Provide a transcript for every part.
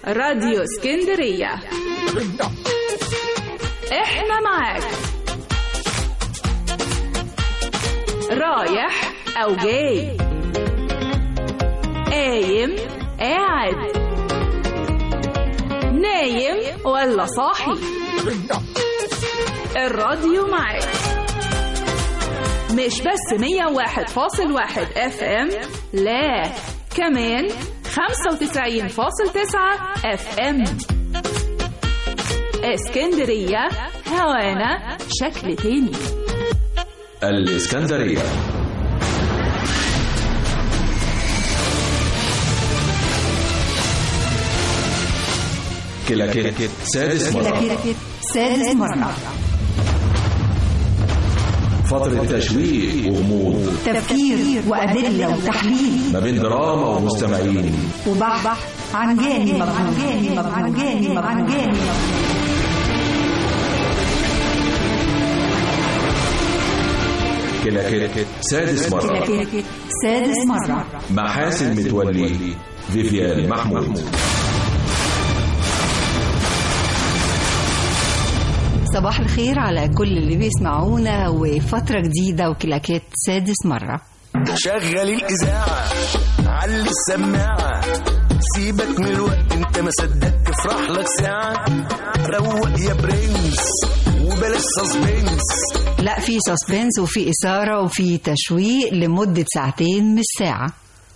راديو اسكندرية احنا معاك رايح او جاي قايم قاعد نايم ولا صاحي الراديو معاك مش بس 101.1 اف ام لا كمان 95.9 اف ام اسكندرية هوانا شكل تاني الإسكندرية كلاكيت سادس مرة كلاكيت سادس مرة فترة تشويق وغموض تفكير وأدلة وتحليل ما بين دراما ومستمعين وبحث عن جاني مجهول جاني مجهول جاني مجهول جاني مجهول كلاكيت سادس مرة كلاكيت سادس مرة محاسن متولي فيفيان محمود صباح الخير على كل اللي بيسمعونا وفترة جديدة وكلاكيت سادس مرة شغل الإذاعة علي السماعة سيبك من الوقت انت ما صدقت افرح لك ساعة روق يا برنس وبلاش سسبنس لا في سسبنس وفي إثارة وفي تشويق لمدة ساعتين مش ساعة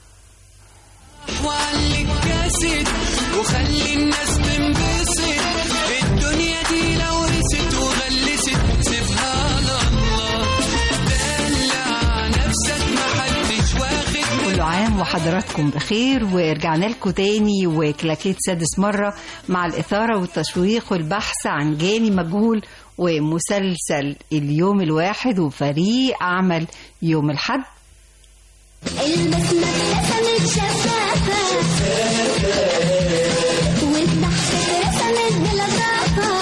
وعلي الكاسد وخلي الناس تنبسط الدنيا دي لو رست وغلست سيبها على الله دلع نفسك محدش واخد كل عام وحضراتكم بخير ورجعنا لكم تاني وكلاكيت سادس مرة مع الإثارة والتشويق والبحث عن جاني مجهول ومسلسل اليوم الواحد وفريق عمل يوم الحد البسمة اترسمت شفافة والضحكة اترسمت بلطافة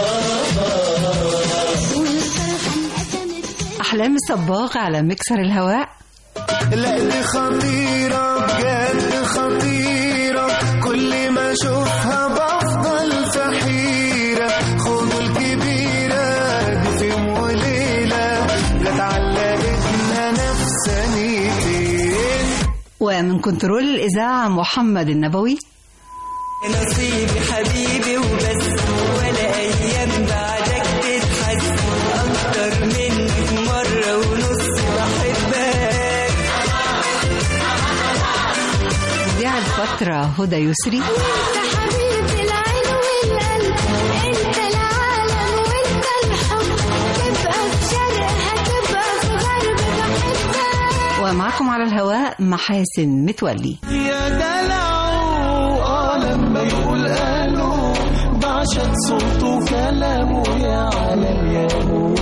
والفرحة انقسمت أحلام الصباغ على مكسر الهواء لا دي خطيرة بجد خطيرة كل ما اشوفها بفضل في حيرة خدوا الكبيرة دي في يوم وليلة لا اتعلقتنا نفسانيتين ومن كنترول الإذاعة محمد النبوي نصيبي حبيبي وبس ولا ايام بعدك تتحس اكتر منك مرة ونص بحبك مذيع الفترة هدى يسري انت حبيب العين والقلب انت العالم وانت الحب تبقى في شرق هتبقى في غرب بحبك ومعكم على الهواء محاسن متولي يا دلعو اه لما يقول قالوا بعشق صوته وكلامه يا عالم يا هو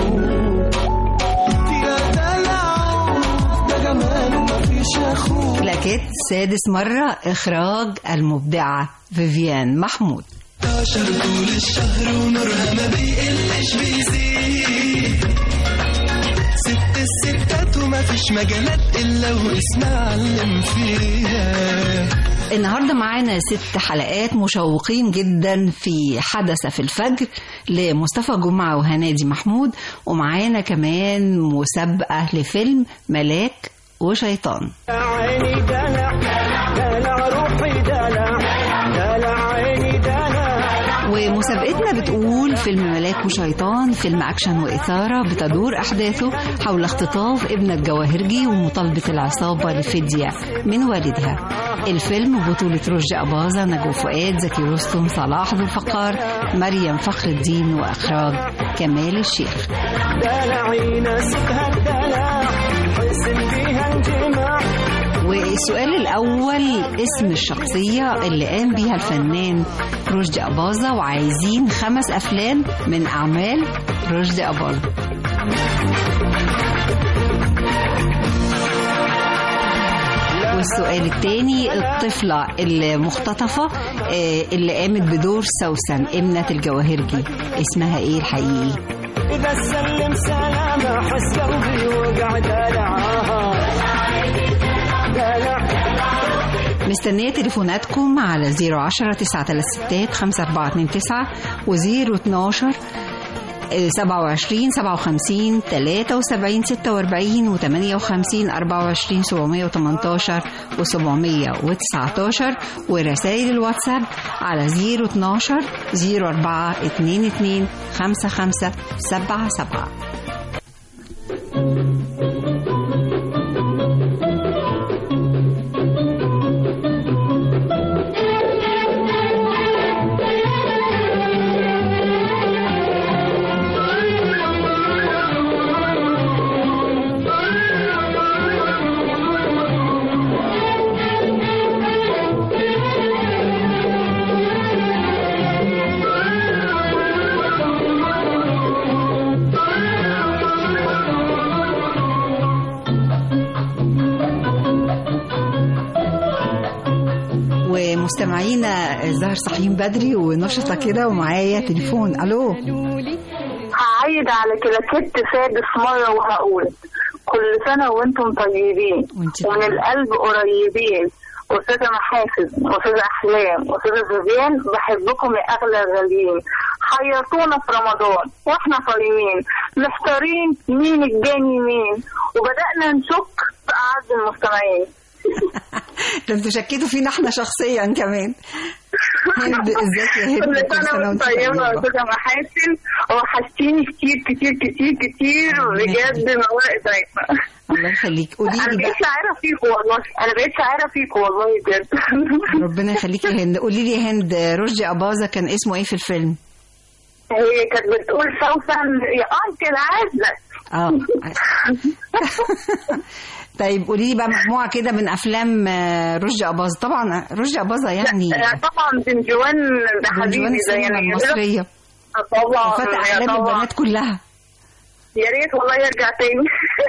يا دلعو ده جماله مفيش اخوه كلاكيت سادس مرة إخراج المبدعة فيفيان محمود عشر طول الشهر ونورها ما بيقلش بيزيد ست الستات وما فيش مجالات الا واسمها علم فيها النهاردة معانا ست حلقات مشوقين جدا في حدث في الفجر لمصطفى جمعة وهنادي محمود ومعانا كمان مسابقة لفيلم ملاك وشيطان عيني دلع دلع روحي دلع دلع عيني دلع ومسابقتنا بتقول فيلم ملاك وشيطان فيلم أكشن وإثارة بتدور أحداثه حول اختطاف ابنة جواهرجي ومطالبة العصابة لفدية من والدها الفيلم بطولة رشدي أباظة نجوى فؤاد زكي رستم صلاح ذو الفقار مريم فخر الدين وإخراج كمال الشيخ دلعي ناسكها الدلع حسن فيها انجماع والسؤال الأول اسم الشخصية اللي قام بيها الفنان رشدي أباظة وعايزين خمس أفلام من أعمال رشدي أباظة والسؤال الثاني الطفلة المختطفة آه، اللي قامت بدور سوسن ابنة الجواهرجي اسمها ايه الحقيقي إذا سلم سلامة حس قلبي وقع دلعها دلع مستنية تليفوناتكم على 010 936 5429 و 012 27 57 73 46 و 58 24 718 و 719 ورسائل الواتساب على 012 04 22 55 77 ومستمعينا الظاهر صاحيين بدري ونشطة كده ومعايا تليفون الو هعيد على كلاكيت سادس مرة وهقول كل سنة وانتم طيبين وانت ومن القلب قريبين أستاذة محاسن أستاذة أحلام أستاذة فيفيان بحبكم يا أغلى غاليين حيرتونا في رمضان وإحنا صايمين محتارين مين الجاني مين وبدأنا نشك في أعز المستمعين ده انتوا شكيتوا فينا احنا شخصيا كمان هند ازيك يا هند كل كل سنة وانت طيبة يا طيبة. أستاذة محاسن وحشتيني كتير كتير كتير كتير بجد موائد دايما الله يخليك قولي انا لي بقيت بقى شاعره فيكوا والله انا بقيت شاعره فيكوا والله بجد ربنا يخليك يا هند قولي لي يا هند رشدي أباظة كان اسمه ايه في الفيلم هي كانت بتقول سوسن يا انكل عزلك اه طيب قولي لي بقى مجموعة كده من أفلام آه، رشدي أباظة طبعا رشدي أباظة يعني طبعا دنجوان ده دنجوان حبيبي زي السينما يعني المصرية طبعا وفتح يا أحلام طبعا البنات كلها يا ريت والله يرجع تاني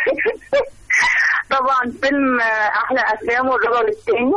طبعا فيلم احلى افلام والرجل التاني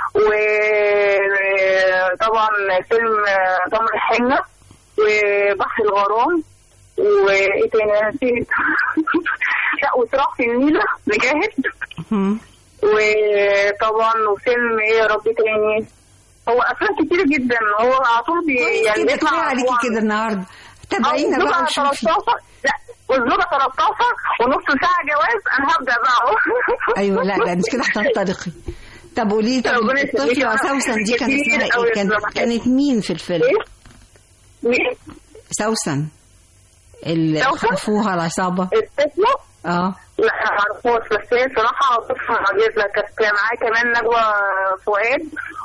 وطبعا فيلم تمر الحنه وبحر الغرام وايه تاني انا نسيت لا وصراخ في النيله مجاهد مم. وطبعا وفيلم ايه يا رب تاني هو افلام كتير جدا هو على طول بي كويس يعني كده بيطلع كفاية عليكي هو- كده النهاردة تابعينا الزوجة بقى وشوفي 13 لا والزوجة 13 ونص ساعة جواز أنا هبدأ بقى ايوه لا ده انت كده هتنطلقي طب قولي لي طب ربنا يخليك. الطفلة سوسن دي كانت كتير اسمها أوي ايه؟ كان الزمن. كانت مين في الفيلم؟ إيه؟ مين؟ سوسن اللي سوسن؟ خطفوها العصابة الطفلة؟ اه لا أنا معرفوش بس هي صراحة طفلة عجيبة كانت معايا كمان نجوى فؤاد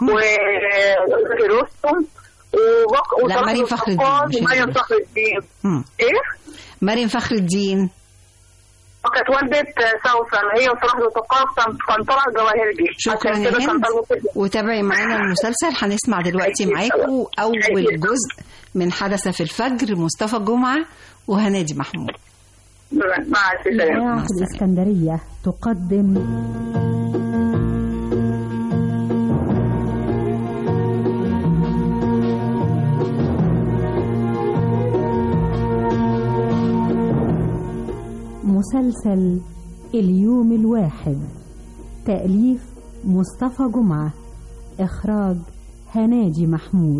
ورستم وبق لا، مريم فخر الدين، مش ومريم الزوجة. فخر الدين مم. ايه؟ مريم فخر الدين وكانت والدة سوسن هي وصلاح ذو الثقاف كان كان طلع جواهرجي شكرا عشان يا كده كان هند طالبه كده. وتابعي معانا المسلسل هنسمع دلوقتي معاكم اول جزء من حدث في الفجر مصطفى جمعة وهنادي محمود مع السلامة إذاعة الإسكندرية تقدم مسلسل اليوم الواحد تأليف مصطفى جمعة إخراج هناجي محمود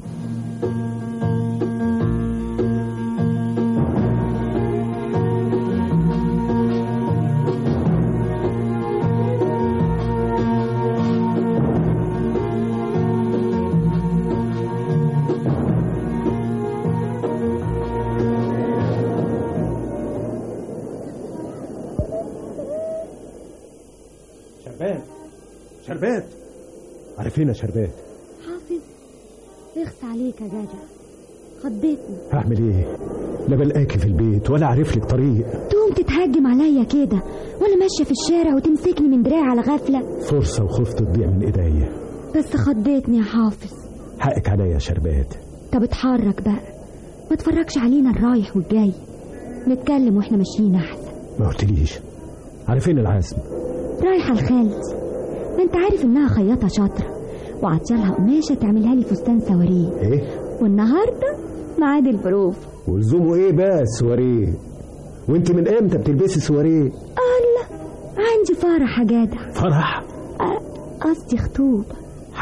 شربات شربات عارفين يا شربات حافظ اخس عليك يا جدع خضتني هعمل ايه لا بلاقيكي في البيت ولا عارف لك طريق تقوم تتهجم عليا كده وانا ماشيه في الشارع وتمسكني من دراعي على غفله فرصة وخفت تضيع من ايديا بس خضتني يا حافظ حقك عليا يا شربات طب اتحرك بقى ما تفرجش علينا الرايح والجاي نتكلم واحنا ماشيين احسن ما قلتليش عارفين العزم رايحه لخالتي ما انت عارف انها خياطه شاطره وعطيالها قماشه تعملها لي فستان سواريه ايه والنهارده ميعاد البروف ولزومه ايه بقى السواريه وانت من امتى بتلبسي سواريه الله عندي فرح يا جدع فرح أ- قصدي خطوبه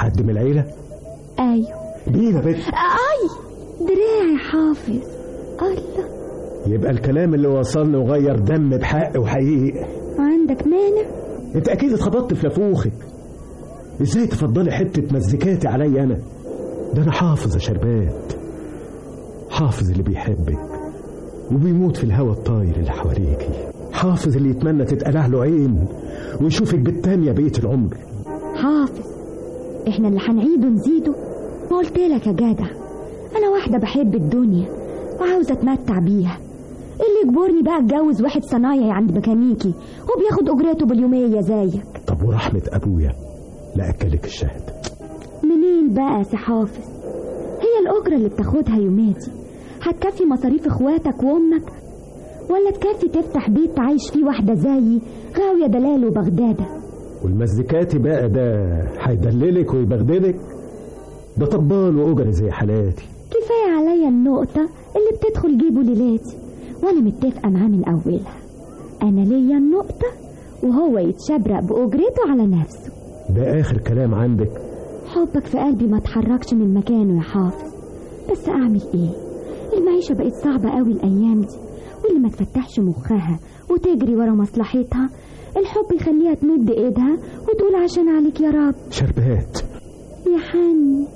حد من العيلة ايوه مين يا بنت اي دراعي حافظ الله يبقى الكلام اللي وصلني وغير دم بحق وحقيقي عندك مانع انت اكيد اتخبطت في لافوخك ازاي تفضلي حتة مزيكاتي عليا انا ده انا حافظ يا شربات حافظ اللي بيحبك وبيموت في الهوى الطاير اللي حواليكي حافظ اللي يتمنى تتقلع له عين ويشوفك بالتانية بقية العمر حافظ احنا اللي هنعيده نزيده ما قلت لك يا جدع انا واحده بحب الدنيا وعاوزه اتمتع بيها إيه اللي يجبرني بقى اتجوز واحد صنايعي عند ميكانيكي وبياخد اجرته باليوميه زيك طب ورحمة ابويا لا اكلك الشهد منين بقى يا سي حافظ هي الاجره اللي بتاخدها يوماتي هتكفي مصاريف اخواتك وامك ولا تكفي تفتح بيت عايش فيه واحده زيي غاويه دلال وبغداده والمزيكاتي بقى ده هيدللك ويبغدلك ده طبال واجري زي حالاتي كفايه عليا النقطه اللي بتدخل جيبه ليلاتي وانا متفقه معاه من اولها انا ليا النقطه وهو يتشبرق باجرته على نفسه ده اخر كلام عندك حبك في قلبي ما اتحركش من مكانه يا حافظ بس اعمل ايه المعيشه بقت صعبه قوي الايام دي واللي ما تفتحش مخها وتجري ورا مصلحتها الحب يخليها تمد ايدها وتقول عشان عليك يا رب شربات يا حني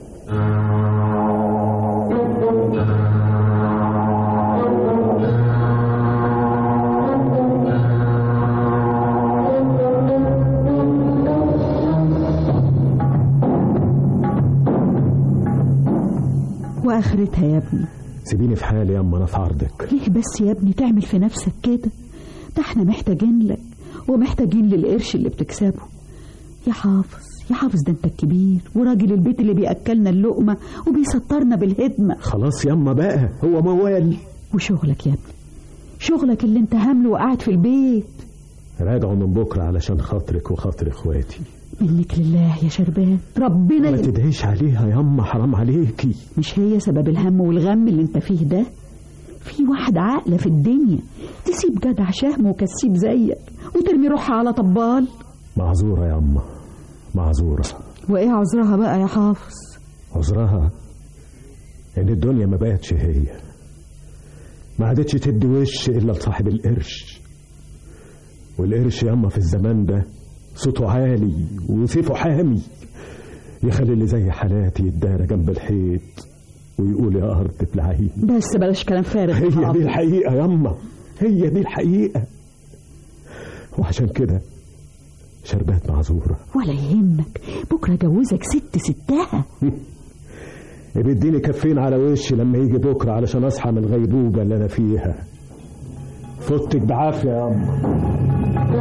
واخرتها يا ابني سيبيني في حالي يا اما انا في عرضك ليه بس يا ابني تعمل في نفسك كده ده احنا محتاجين لك ومحتاجين للقرش اللي بتكسبه يا حافظ يا حافظ ده انت الكبير وراجل البيت اللي بياكلنا اللقمه وبيسطرنا بالهدمه خلاص ياما بقى هو موال وشغلك يا ابني شغلك اللي انت هامله وقاعد في البيت راجعوا من بكره علشان خاطرك وخاطر اخواتي منك لله يا شربان ربنا ما ي... تدهيش عليها ياما حرام عليكي مش هي سبب الهم والغم اللي انت فيه ده في واحد عاقله في الدنيا تسيب جدع شهم وكسيب زيك وترمي روحها على طبال معذوره ياما معذوره وايه عذرها بقى يا حافظ عذرها ان الدنيا ما بقتش هي ما عادتش تدي وش الا لصاحب القرش والقرش ياما في الزمان ده صوته عالي وسيفه حامي يخلي اللي زي حالاتي يتدارى جنب الحيط ويقول يا ارض ابلعي بس بلاش كلام فارغ يا هي حافظ. دي الحقيقه ياما هي دي الحقيقه وعشان كده شربات معذوره ولا يهمك بكره جوزك ست ستها بيديني كفين على وشي لما يجي بكره علشان اصحى من الغيبوبه اللي انا فيها فوتك بعافيه يا اما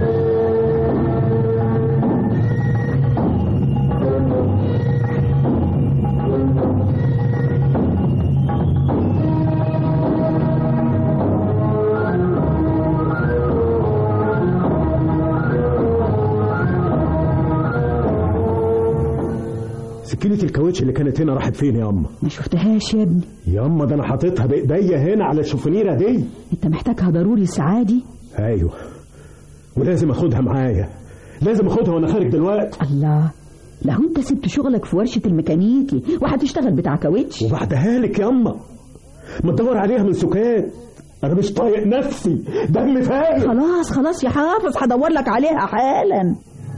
سكينة الكاوتش اللي كانت هنا راحت فين يا اما ما شفتهاش يا ابني يا اما ده انا حاططها بايديا هنا على الشوفونيره دي انت محتاجها ضروري سعادي ايوه ولازم اخدها معايا لازم اخدها وانا خارج دلوقتي الله لو انت سبت شغلك في ورشة الميكانيكي وهتشتغل بتاع كاوتش وبعدها لك ياما ما تدور عليها من سكات انا مش طايق نفسي دم فارغ خلاص خلاص يا حافظ هدور لك عليها حالا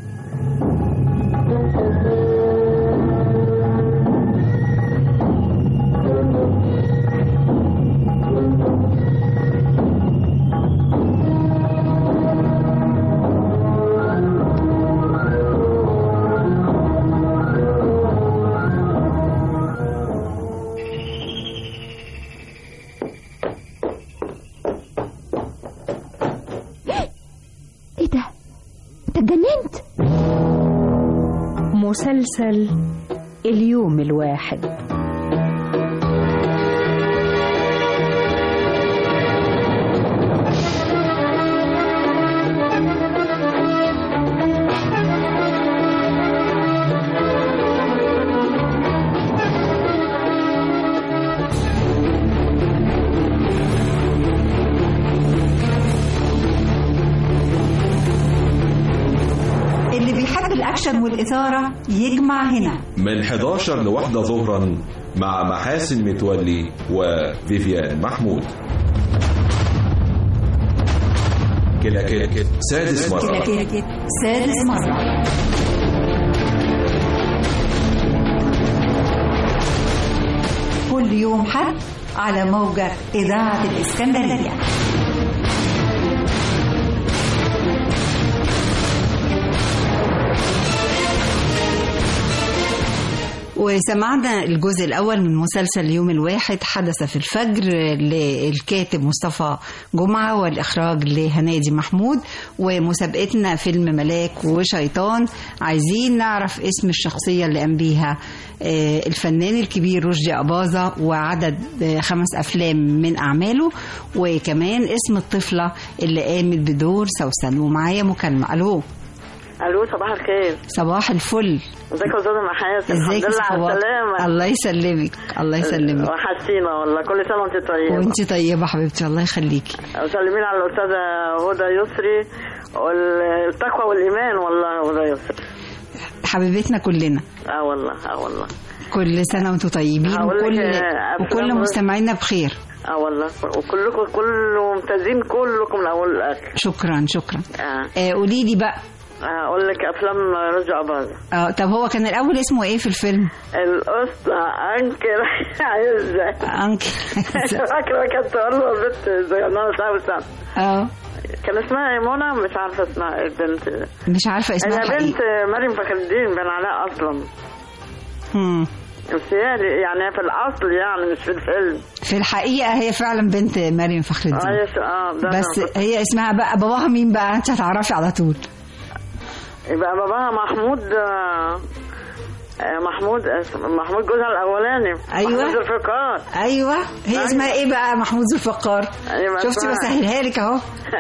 ايه ده انت اتجننت مسلسل اليوم الواحد اللي بيحب الاكشن الأكشن والإثارة يجمع هنا من 11 لواحدة ظهرا مع محاسن متولي وفيفيان محمود كلاكيت سادس مرة كلاكيت سادس مرة كل يوم حد على موجة إذاعة الإسكندرية وسمعنا الجزء الأول من مسلسل يوم الواحد حدث في الفجر للكاتب مصطفى جمعة والإخراج لهنادي محمود ومسابقتنا فيلم ملاك وشيطان عايزين نعرف اسم الشخصية اللي قام بيها آه، الفنان الكبير رشدي أباظة وعدد آه، خمس أفلام من أعماله وكمان اسم الطفلة اللي قامت بدور سوسن ومعايا مكالمة ألو الو صباح الخير صباح الفل ازيك يا استاذ محاسن ازيك الحمد يا لله على صباح السلامه الله يسلمك الله يسلمك وحشتينا والله كل سنه وانت طيبه وانت طيبة حبيبتي الله يخليكي وسلمين على الاستاذه هدى يسري والتقوى والايمان والله هدى يسري حبيبتنا كلنا اه والله اه والله كل سنة وانتم طيبين هقول لك، وكل آه، وكل أفلام- مستمعينا بخير اه والله وكلكم كل ممتازين كلكم من اول لاخر شكرا شكرا اه آه قولي لي بقى اقول لك افلام رجع باظه آه طب هو كان الأول اسمه إيه في الفيلم؟ القصة انكر عزة أنكل فاكرة كانت تقول له البنت زي ما سوسن اه كان اسمها ايه منى مش عارفة اسمها ايه البنت مش عارفة اسمها هي بنت الحقيقي مريم فخر الدين بن علاء اصلا مم. بس هي يعني في الاصل يعني مش في الفيلم في الحقيقة هي فعلا بنت مريم فخر اه الدين يس- اه ده بس أنا- هي اسمها بقى باباها مين بقى انت هتعرفي على طول يبقى باباها محمود آه، آه، محمود اسم- محمود جوزها الاولاني أيوة. محمود الفقار ايوه هي اسمها ايه بقى محمود ذو الفقار أيوة، شفتي اسمها- بسهلها لك اهو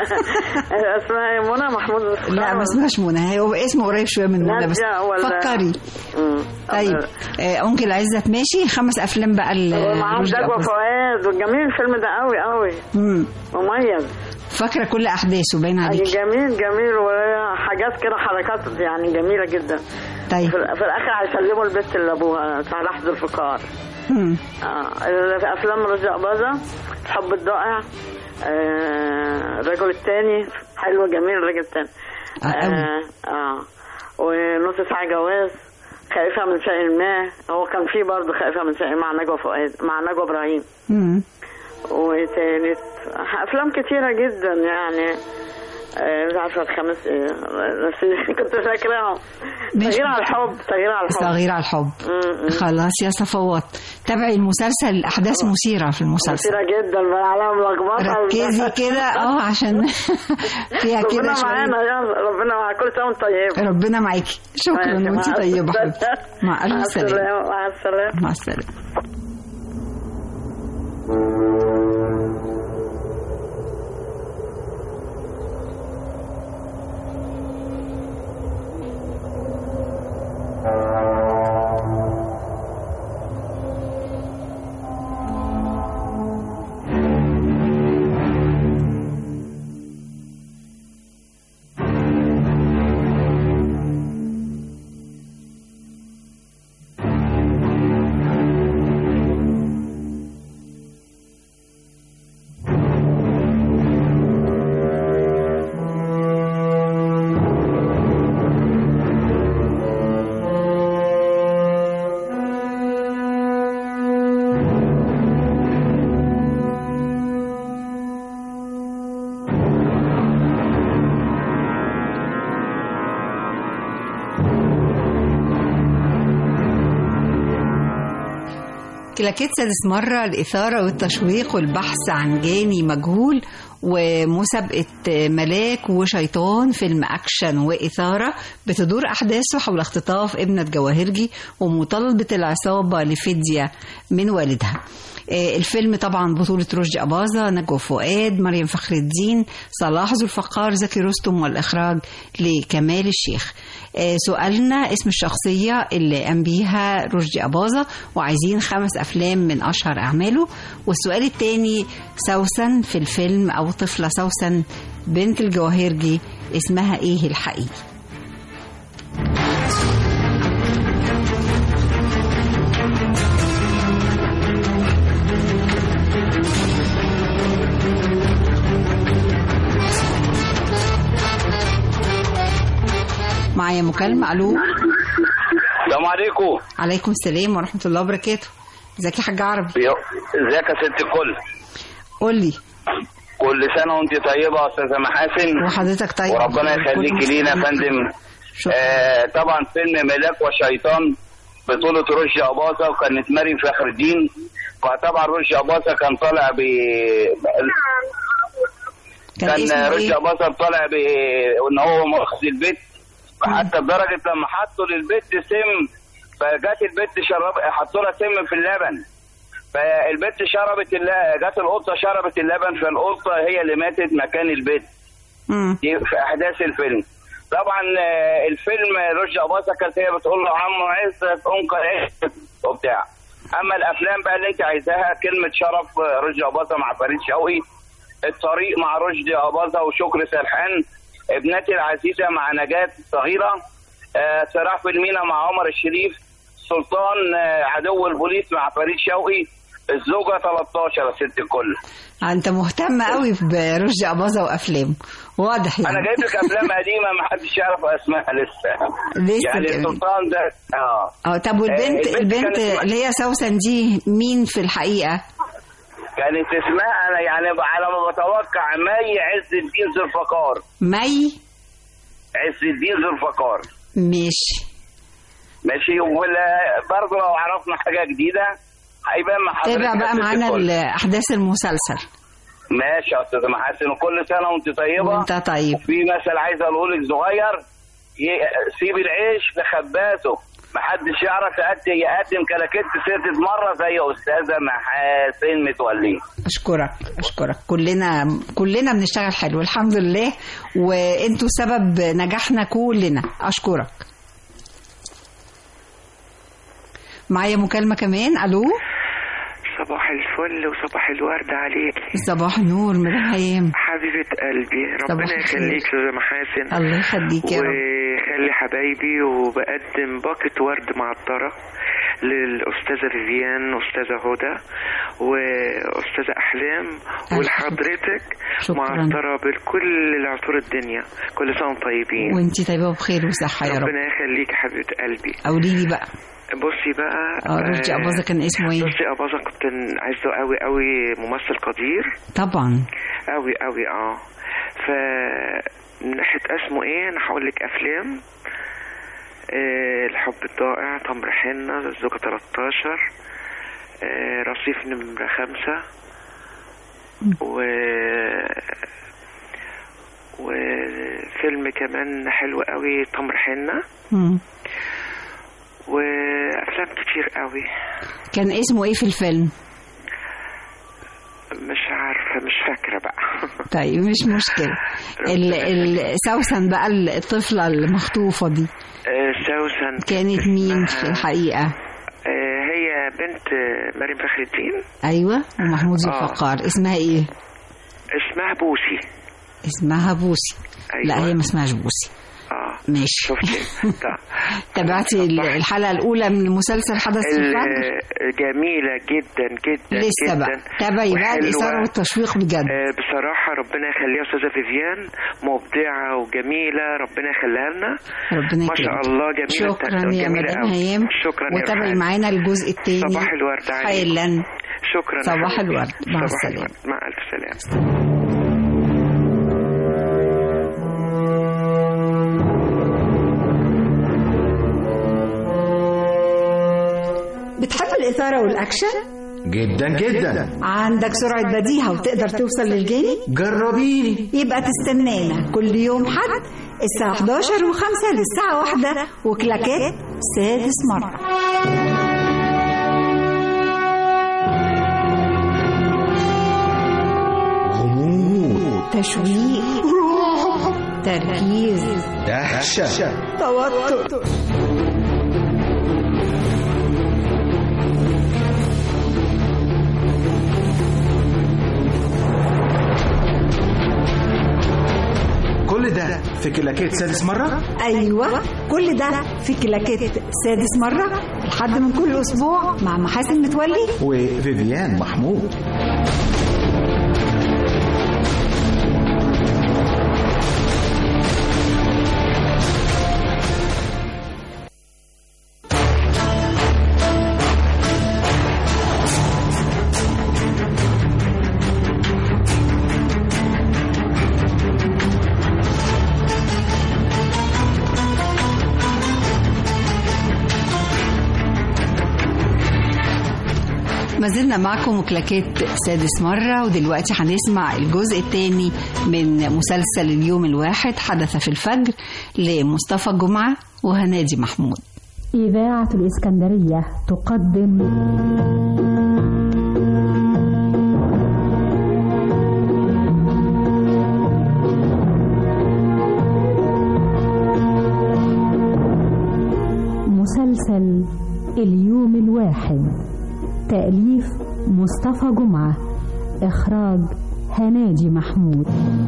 اسمها ايه منى محمود الفقار لا ما اسمهاش منى هو اسمه قريب شويه من منى بس نادية ولا- فكري مم. طيب آه انكل عزت ماشي خمس افلام بقى ال- ومعاه رشدي دجوة أباظة. فؤاد وجميل الفيلم ده قوي قوي مم. مميز فاكره كل احداثه باين عليكي جميل جميل وحاجات كده حركات يعني جميلة جدا طيب في, في الاخر هيسلموا البت اللي ابوها صلاح ذو الفقار مم. اه ال- في افلام رشدي اباظة الحب الضائع آه الرجل الثاني حلو جميل الرجل الثاني آه، أوي. اه, آه ونص ساعة جواز خائفة من شيء ما هو كان فيه برضه خائفة من شيء مع نجوى فؤاد مع نجوى ابراهيم مم. وتالت افلام كتيره جدا يعني آه، مش عارفه الخمس ايه بس كنت فاكراهم ماشي. تغيير على الحب تغيير على الحب صغير على الحب م- م. خلاص يا صفوات تابعي المسلسل الاحداث مثيره في المسلسل مثيره جدا بقى عليها ملخبطه ركزي كده اه عشان فيها كده ربنا شويه معانا يلا ربنا معاك كل سنه وانت طيب ربنا معاكي شكرا ماشي، وانت مع طيبه السلامة. حبيبتي مع مع الف سلامه السلامه مع السلامه مع السلامه كلاكيت سادس مرة الإثارة والتشويق والبحث عن جاني مجهول ومسابقة ملاك وشيطان فيلم أكشن وإثارة بتدور أحداثه حول اختطاف ابنة جواهرجي ومطالبة العصابة لفدية من والدها آه، الفيلم طبعا بطولة رشدي أباظة نجوى فؤاد مريم فخر الدين صلاح ذو الفقار زكي رستم والإخراج لكمال الشيخ آه، سؤالنا اسم الشخصية اللي قام بيها رشدي أباظة وعايزين خمس أفلام من أشهر أعماله والسؤال الثاني سوسن في الفيلم أو طفلة سوسن بنت الجواهرجي اسمها إيه الحقيقي معايا مكالمة ألو السلام عليكم عليكم السلام ورحمة الله وبركاته ازيك يا حاج عربي ازيك يا ست الكل قول لي كل سنه وانت طيبه يا استاذه محاسن وحضرتك طيب وربنا يخليك لينا يا فندم آه طبعا فيلم ملاك وشيطان بطولة رشدي أباظة وكانت مريم فخر الدين وطبعا رشدي أباظة كان طالع ب كان كان اسمه رشدي إيه؟ أباظة طالع ب ان هو مؤخذ البيت حتى لدرجة لما حطوا للبيت سم فجات البت شرب حطوا لها سم في اللبن فالبت شربت الل- جات القطه شربت اللبن فالقطه هي اللي ماتت مكان البت دي في احداث الفيلم طبعا آه، الفيلم رشدي اباظه كانت هي بتقول له عمو عزت انقل عزت وبتاع اما الافلام بقى اللي انت عايزاها كلمه شرف آه، رشدي اباظه مع فريد شوقي الطريق مع رشدي اباظه وشكر سرحان ابنتي العزيزه مع نجاة صغيره آه، صراع في المينا مع عمر الشريف سلطان آه، عدو البوليس مع فريد شوقي الزوجه 13 يا ست الكل انت مهتم قوي برشدي أباظة وافلامه واضح يعني انا جايب لك افلام قديمه ما حدش يعرف اسمها لسه لسه يعني كمان. السلطان ده اه اه طب والبنت آه، البنت كانت- اللي هي سوسن دي مين في الحقيقة كانت اسمها انا يعني على ما بتوقع مي عز الدين ذو الفقار مي عز الدين ذو الفقار ماشي ماشي وبرضه لو عرفنا حاجه جديده هيبان مع حضرتك تابع يا بقى ست معانا الكل. احداث المسلسل ماشي يا استاذ محسن وكل سنه وانت طيبه وانت طيب وفي مثل عايز اقوله لك صغير ي- سيب العيش لخبازه محدش يعرف يقدم يقدم كلاكيت سيرتد مره زي استاذه محاسن متولي اشكرك اشكرك كلنا كلنا بنشتغل حلو الحمد لله وانتوا سبب نجاحنا كلنا اشكرك معايا مكالمة كمان الو صباح الفل وصباح الورد عليك صباح النور مدام هيام حبيبة قلبي ربنا صباح الخير. يخليك يا محاسن الله يخليك يا رب ويخلي حبايبي وبقدم باكت ورد معطرة للأستاذة فيفيان وأستاذة هدى وأستاذة أحلام ولحضرتك شكراً. معطرة بكل العطور الدنيا كل سنة وانتم طيبين وانتي طيبة وبخير وصحة يا رب ربنا يخليك يا حبيبة قلبي قولي لي بقى بصي بقى اه رشدي أباظة كان اسمه ايه؟ رشدي أباظة كنت عايزه قوي قوي ممثل قدير طبعا قوي قوي اه ف من ناحية اسمه ايه انا هقول لك افلام آه الحب الضائع تمر حنة الزوجة 13 آه رصيف نمرة خمسة و وفيلم كمان حلو قوي تمر حنة مم. وافلام كتير قوي كان اسمه ايه في الفيلم؟ مش عارفة مش فاكرة بقى طيب مش مشكلة ال ال سوسن بقى الطفلة المخطوفة دي آه سوسن كانت مين في اسمها- الحقيقة؟ آه هي بنت آه، مريم فخر الدين أيوة ومحمود ذو آه. الفقار اسمها ايه؟ اسمها بوسي اسمها بوسي لا أيوة. هي ما اسمهاش بوسي اه ماشي شفتي طيب. تابعتي ال- الحلقة الأولى من مسلسل حدث في ال- الفجر؟ جميلة جدا جدا لسه جدا بقى تابعي بقى وحلوة. الإثارة والتشويق بجد آه، بصراحة ربنا يخليها أستاذة فيفيان مبدعة وجميلة ربنا يخليها لنا ربنا ما شاء يكرمك. الله جميلة شكرا يا جميلة مدام أوي. هيام شكرا يا وتابعي رحمن. معانا الجزء الثاني صباح الورد عليك حالا شكرا يا صباح حبيبتي. الورد. مع صباح السلامة. الورد. مع ألف سلامة بتحب الإثارة والأكشن؟ جدا جدا عندك سرعة بديهة وتقدر توصل للجاني؟ جربيني يبقى تستنانا كل يوم حد الساعة 11 و5 للساعة واحدة وكلاكات سادس مرة غموض تشويق تركيز دهشة توتر كل ده في كلاكيت سادس مرة أيوة كل ده في كلاكات سادس مرة لحد من كل أسبوع مع محاسن متولي وفيفيان محمود ما زلنا معكم وكلاكيت سادس مرة ودلوقتي هنسمع الجزء الثاني من مسلسل اليوم الواحد حدث في الفجر لمصطفى جمعة وهنادي محمود إذاعة الإسكندرية تقدم مسلسل اليوم الواحد تأليف مصطفى جمعة إخراج هناجي محمود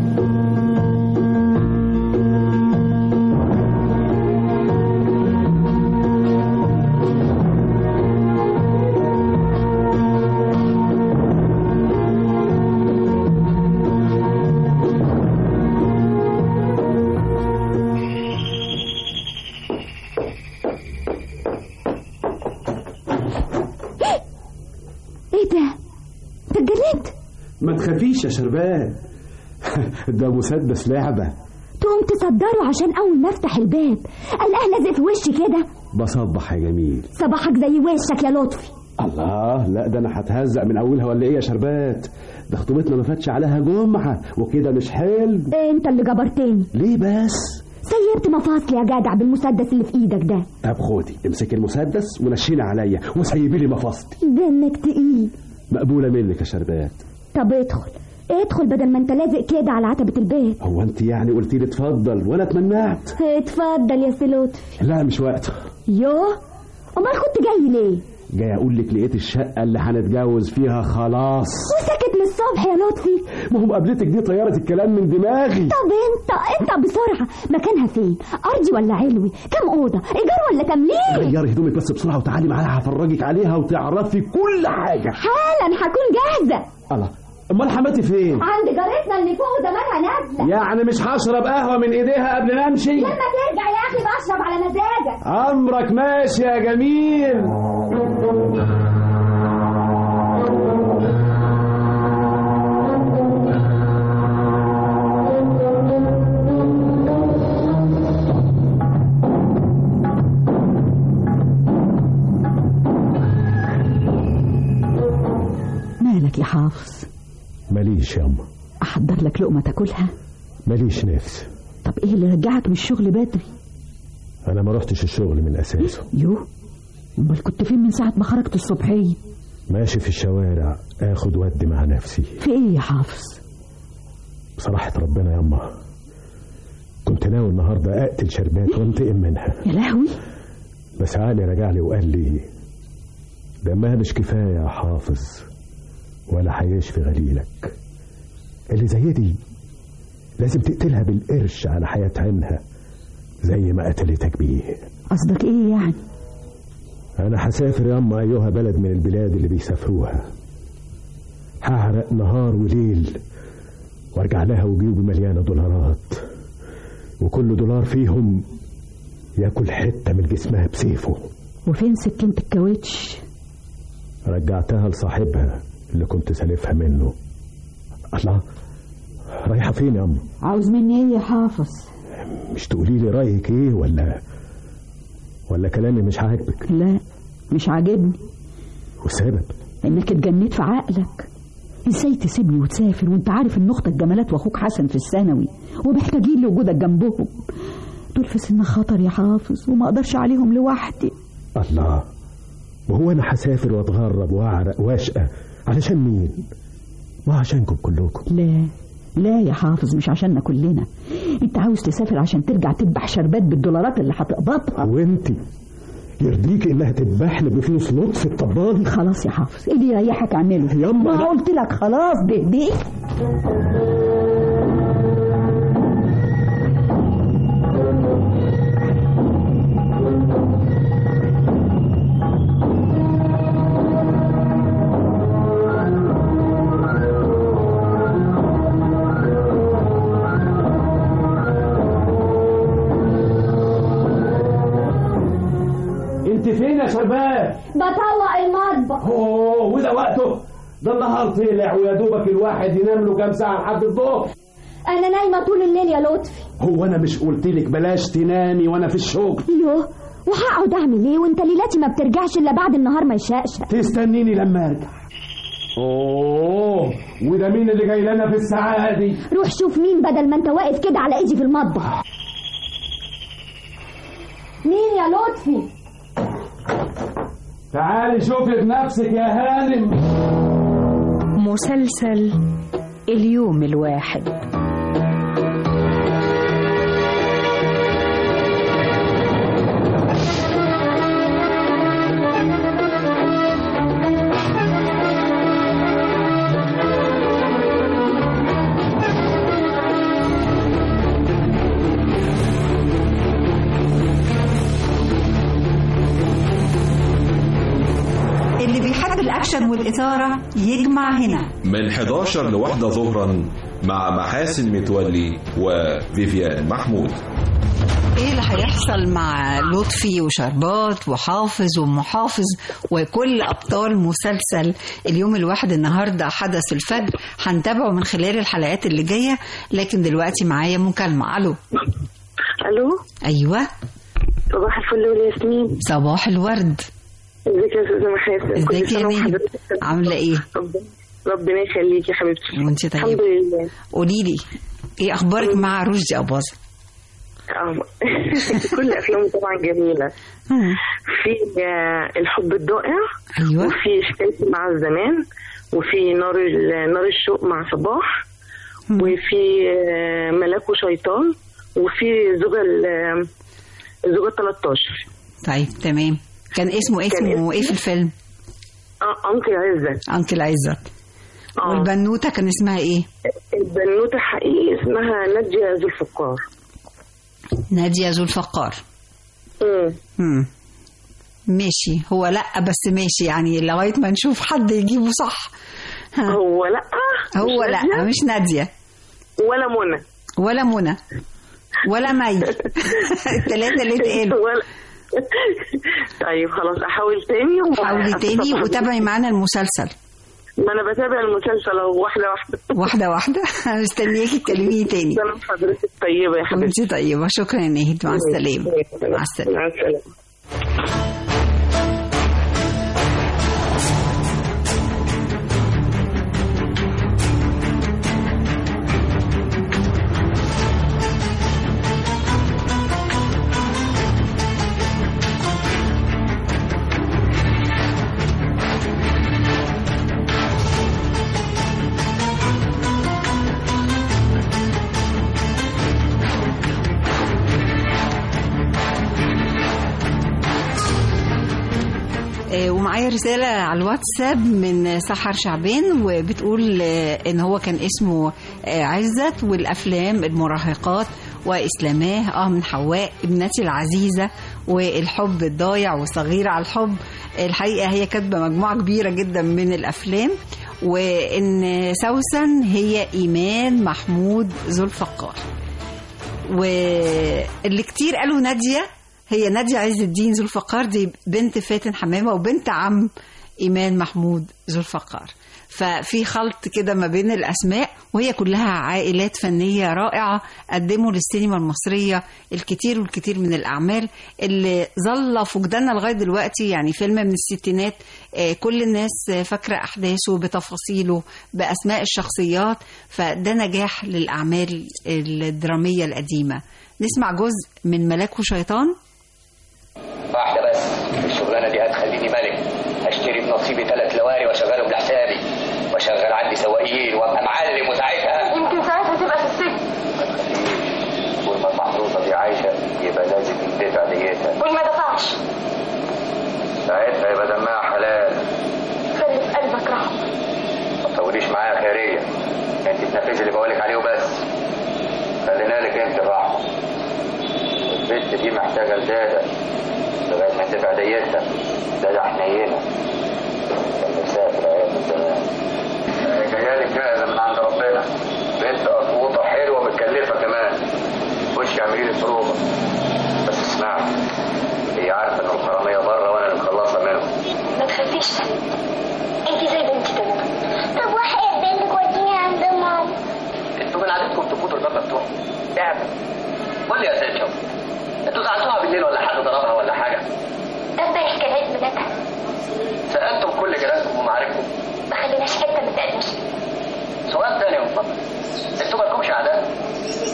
ايه ده؟ انت اتجننت؟ ما تخافيش يا شربان ده مسدس لعبة تقوم تصدره عشان اول ما افتح الباب الاقيه لازق في وشي كده بصبح يا جميل صباحك زي وشك يا لطفي الله لا ده انا هتهزق من اولها ولا ايه يا شربات ده خطوبتنا ما فاتش عليها جمعة وكده مش حلم انت اللي جبرتني ليه بس سيبت مفاصلي يا جدع بالمسدس اللي في ايدك ده طب خدي امسك المسدس ونشينا عليا وسيبي لي مفاصلي دمك تقيل مقبولة منك يا شربات طب ادخل ادخل بدل ما انت لازق كده على عتبة البيت هو انت يعني قلت لي اتفضل وانا اتمنعت اتفضل يا سي لطفي لا مش وقت يوه امال كنت جاي ليه جاي اقول لك لقيت الشقة اللي هنتجوز فيها خلاص وسكت من الصبح يا لطفي ما هو مقابلتك دي طيارة الكلام من دماغي طب انت انت بسرعة مكانها فين ارضي ولا علوي كم اوضة ايجار ولا تمليك غيري هدومك بس بسرعة وتعالي معايا هفرجك عليها وتعرفي كل حاجة حالا هكون جاهزة الله امال حماتي فين عند جارتنا اللي فوق زمانها نازلة يعني مش هشرب قهوة من ايديها قبل ما امشي لما ترجع يا اخي بشرب على مزاجك امرك ماشي يا جميل مالك يا حافظ ماليش ياما احضر لك لقمه تاكلها ماليش نفس طب ايه اللي رجعك من الشغل بدري انا ما رحتش الشغل من اساسه يوه امال كنت فين من ساعه ما خرجت الصبحيه ماشي في الشوارع اخد ودي مع نفسي في ايه يا حافظ بصراحة ربنا ياما كنت ناوي النهاردة اقتل شربات وانتقم منها يا لهوي بس علي رجع لي وقال لي دمها مش كفاية يا حافظ ولا هيشفي غليلك اللي زي دي لازم تقتلها بالقرش على حياة عينها زي ما قتلتك بيه قصدك ايه يعني أنا هسافر ياما أيها بلد من البلاد اللي بيسافروها هعرق نهار وليل وارجع لها وجيوبي مليانة دولارات وكل دولار فيهم ياكل حتة من جسمها بسيفه وفين سكينة الكاوتش رجعتها لصاحبها اللي كنت سالفها منه الله رايحة فين يا أم عاوز مني ايه يا حافظ مش تقولي لي رأيك ايه ولا ولا كلامي مش عاجبك لا مش عاجبني والسبب انك اتجنيت في عقلك ازاي تسيبني وتسافر وانت عارف ان اختك جمالات واخوك حسن في الثانوي ومحتاجين لوجودك جنبهم دول في سن خطر يا حافظ وما اقدرش عليهم لوحدي الله وهو انا هسافر واتغرب واعرق واشقى علشان مين ما عشانكم كلكم لا لا يا حافظ مش عشاننا كلنا انت عاوز تسافر عشان ترجع تذبح شربات بالدولارات اللي هتقبضها وانت يرضيك انها تذبح لي بفلوس لطف الطبالي خلاص يا حافظ اللي يريحك اعمله يما ما قلت لك خلاص بايديك انت فين يا شربات بطلع المطبخ اوه وده وقته ده النهار طلع ويا دوبك الواحد ينام له كام ساعه لحد الظهر انا نايمه طول الليل يا لطفي هو انا مش قلت لك بلاش تنامي وانا في الشغل يوه وهقعد اعمل ايه وانت ليلاتي ما بترجعش الا بعد النهار ما يشقشق تستنيني لما ارجع اوه وده مين اللي جاي لنا في الساعه دي روح شوف مين بدل ما انت واقف كده على ايدي في المطبخ مين يا لطفي تعالي شوفي بنفسك يا هانم مسلسل اليوم الواحد اللي بيحب الأكشن والإثارة يجمع هنا من 11 لواحدة ظهرا مع محاسن متولي وفيفيان محمود ايه اللي هيحصل مع لطفي وشربات وحافظ ومحافظ وكل ابطال مسلسل اليوم الواحد النهارده حدث الفجر هنتابعه من خلال الحلقات اللي جايه لكن دلوقتي معايا مكالمه الو الو ايوه صباح الفل والياسمين صباح الورد ازيك يا استاذه محاسن كل ازيك يا سنة نهى وحضرتك عامله ايه ربنا ربنا يخليكي يا حبيبتي وانت طيبه الحمد لله قولي لي ايه اخبارك مع رشدي اباظه آه. كل افلامه طبعا جميله في آه، الحب الضائع ايوه وفي حكايتي مع الزمان وفي نار ال- نار الشوق مع صباح وفي آه، ملاك وشيطان وفي زوجة ال- زوجة 13 طيب تمام كان اسمه إيه؟ كان اسمه ايه في الفيلم اه انكل عزت انكل عزت والبنوته كان اسمها ايه البنوتة حقيقي اسمها نادية ذو الفقار ناديه ذو الفقار امم مم. ماشي هو لا بس ماشي يعني لغايه ما نشوف حد يجيبه صح ها. هو لا هو مش لا نادية؟ مش ناديه ولا منى ولا منى ولا مي الثلاثه اللي اتقالوا ولا طيب خلاص احاول تاني و- حاولي تاني وتابعي معانا المسلسل ما انا بتابع المسلسل اهو واحده واحده واحده واحده مستنياكي تكلميني تاني سنة حضرتك طيبه يا حبيبتي وانت طيبه شكرا يا نهد مع السلامه مع السلامه مع السلامه آه، ومعايا رسالة على الواتساب من سحر شعبان وبتقول آه، ان هو كان اسمه آه، عزت والافلام المراهقات واسلاماه اه من حواء ابنتي العزيزة والحب الضايع وصغيرة على الحب الحقيقة هي كاتبة مجموعة كبيرة جدا من الافلام وان سوسن هي ايمان محمود ذو الفقار واللي كتير قالوا نادية هي نادية عز الدين ذو الفقار دي بنت فاتن حمامة وبنت عم إيمان محمود ذو الفقار ففي خلط كده ما بين الأسماء وهي كلها عائلات فنية رائعة قدموا للسينما المصرية الكتير والكتير من الأعمال اللي ظل في وجداننا لغاية دلوقتي يعني فيلم من الستينات آه، كل الناس آه، فاكرة أحداثه بتفاصيله بأسماء الشخصيات فده نجاح للأعمال الدرامية القديمة نسمع جزء من ملاك وشيطان واحدة بس الشغلانة دي هتخليني ملك هشتري بنصيبي ثلاث لواري واشغلهم لحسابي واشغل عندي سواقين وابقى معلم وساعتها يمكن ساعتها تبقى في السجن طول ما المحروسة دي عايشة يبقى لازم يندفع ديتها وما دفعش ساعتها يبقى دمها حلال خلي في قلبك رحمة ما تطوليش معايا خيرية انت تنفذي اللي بقولك عليه وبس خلينا لك انت الرحمة البنت دي محتاجة لدادة لغاية ما تدفع ديتها دادة حنينة كان نفسها في العيال من زمان جايالك كده من عند ربنا بنت أرقوطة حلوة متكلفة كمان خش اعملي لي صروفة بس اسمعي هي عارفة ان الحرامية بره وانا اللي مخلصة منهم ما تخافيش انت زي بنتي تمام طب وحياة بنتك وديني عند ماما انتوا من عادتكم تفوتوا الباب مفتوح اعمل قول لي يا سيد شوقي انتوا زعلتوها بالليل ولا حد ضربها ولا حاجه امبارح كان عيد ميلادها سالتم كل جيرانكم ومعارفكم ما خليناش حته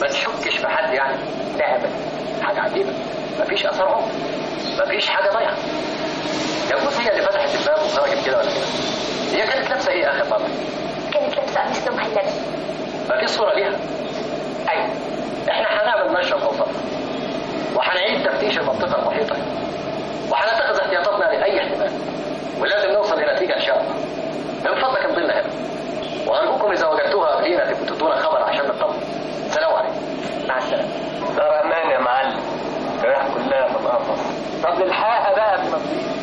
ما تشكش في حد يعني لا ابدا حاجه عجيبه مفيش اثر عنف مفيش حاجه ضايعه يجوز هي اللي فتحت الباب وخرجت كده ولا كده هي كانت لابسه ايه اخر مره؟ كانت لابسه قميص لونها اللبني ما في صوره ليها ايوه احنا هنعمل نشره فوقها وهنعيد تفتيش المنطقه المحيطه وهنتخذ احتياطاتنا لاي احتمال ولازم نوصل لنتيجه ان شاء الله من فضلك امضينا هنا وارجوكم اذا وجدتوها قبلينا تبقوا تدونا خبر عشان نطمن سلام عليكم مع السلامه دار امان يا معلم الريح كلها في القفص طب نلحقها بقى قبل ما تضيع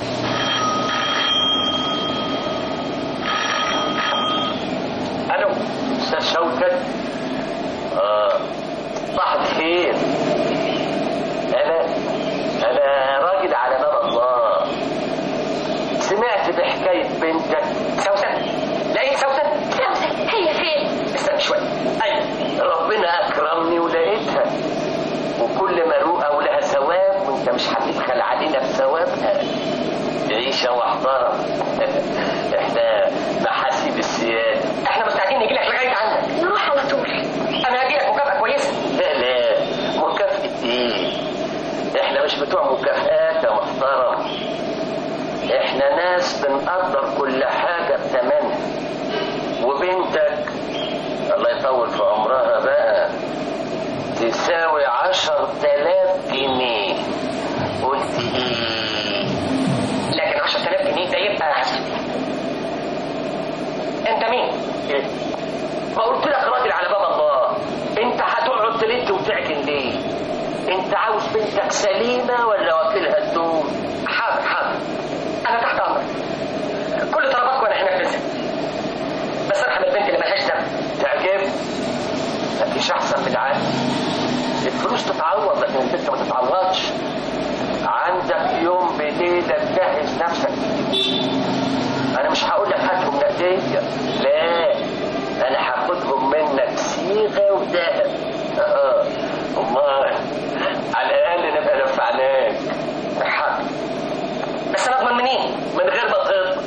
الو استاذ شوكت اه صح الخير انا انا راجل على باب الله سمعت بحكايه بنتك سوسن لا ايه سوسن سوسن هي فين استنى شويه ايوه ربنا اكرمني ولقيتها وكل مروءه ولها ثواب وانت مش هتبخل علينا بثوابها عيشه محترم احنا محاسيب السياده احنا مستعدين نجي لك لغايه عندك نروح على طول انا هدي لك مكافاه كويسه لا لا مكافأة ايه احنا مش بتوع مكافآت يا محترم احنا ناس بنقدر كل حاجة بثمنها وبنتك الله يطول في عمرها بقى تساوي عشر تلاف جنيه قلت ايه لكن 10000 جنيه ده يبقى انت مين؟ إيه؟ ما قلت لك راجل على باب الله انت هتقعد تلت وتعجن ليه انت عاوز بنتك سليمة ولا واكلها الدوم حاضر حاضر انا تحت امرك كل طلباتكم انا هنفذها بس ارحم البنت اللي ملهاش ذنب تعجب مفيش احسن من العقل الفلوس تتعوض لكن البنت ما تتعوضش عندك يوم بليلة تجهز نفسك انا مش هقول لك هاتهم نتيجة لا انا هاخدهم منك صيغة وذهب اه امال على الاقل نبقى نفعناك حاضر بس انا اضمن منين؟ من غير ما تطلب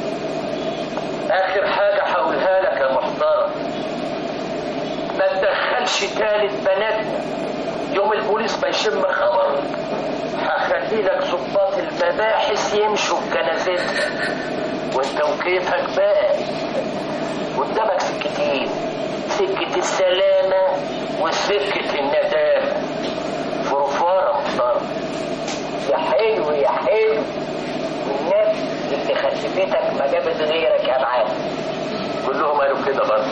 اخر حاجة هقولها لك يا محترم ما تدخلش تالت بناتنا يوم البوليس ما يشم خبر هخلي لك ضباط المباحث يمشوا بجنازتها وانت وكيفك بقى قدامك سكتين سكة السلامة وسكة الندامة فرفارة محترم يا حلو يا حلو والنبي اللي خلفتك ما جابت غيرك يا معلم كلهم قالوا كده برضه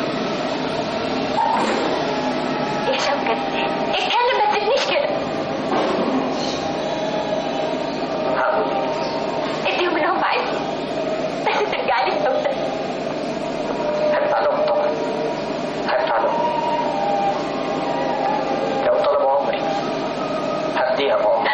يا شوكت اتكلم ما تسيبنيش كده هقول اديهم اللي هم عايزينه بس ترجع لي سوسن هدفع لهم طبعا هدفع لهم لو طلبوا عمري هديها بعمري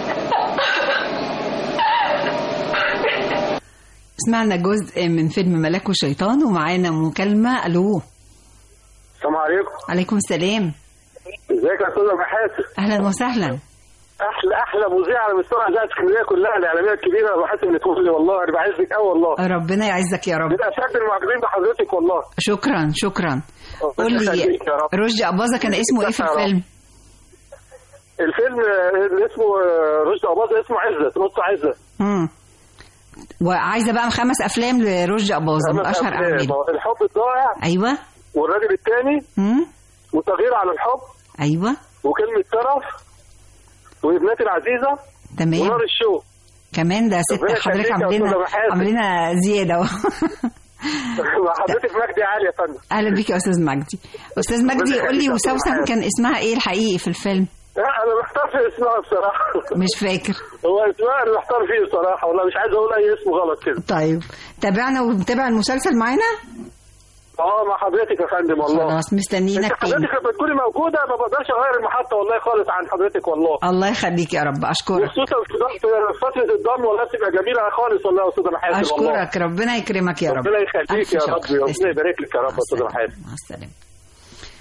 سمعنا جزء من فيلم ملاك وشيطان ومعانا مكالمة ألو السلام عليكم عليكم السلام ازيك يا استاذ محاسن أهلا وسهلا احلى احلى مذيع على مستوى اذاعه اسكندريه كلها الاعلاميه الكبيره يا محاسن بتقول لي والله انا بعزك قوي والله ربنا يعزك يا رب من اشد المعجبين بحضرتك والله شكرا شكرا قول لي يخليك يا رب. رشدي أباظة كان اسمه إيه في يا رب. الفيلم؟ الفيلم آه، اللي اسمه آه، رشدي اباظه اسمه عزت نص عزت مم. وعايزة بقى خمس أفلام لرشدي أباظة من خمس أشهر أفلام. أعماله الحب الضائع أيوه والراجل الثاني مم. وتغيير على الحب أيوه وكلمه طرف وابنتي العزيزه تمام ونار الشوق كمان ده ست ربنا حضرتك يخليك يا عامل لنا أستاذة محاسن. عامل لنا زيادة أهو. مع حضرتك مجدي عالي يا فندم أهلا بيك يا أستاذ مجدي أستاذ مجدي ربنا قول لي يخليك يا أستاذ وسوسن محاسن. كان اسمها إيه الحقيقي في الفيلم؟ لا انا محتار في اسمها بصراحه مش فاكر هو اسمها انا محتار فيه بصراحه والله مش عايز اقول اي اسم غلط كده طيب تابعنا ومتابع المسلسل معانا؟ اه مع حضرتك يا فندم والله خلاص مستنيينك انت تاني حضرتك لما تكوني موجوده ما بقدرش اغير المحطه والله خالص عن حضرتك والله الله يخليك يا رب أشكرك وخصوصا في ضغط- فتره الضم والله بتبقى جميله خالص والله يا استاذ محاسن والله أشكرك ربنا يكرمك يا رب ربنا يخليك ألف يا شكر. رب ربنا تسلم. يبارك لك يا رب يا استاذ محاسن مع السلامة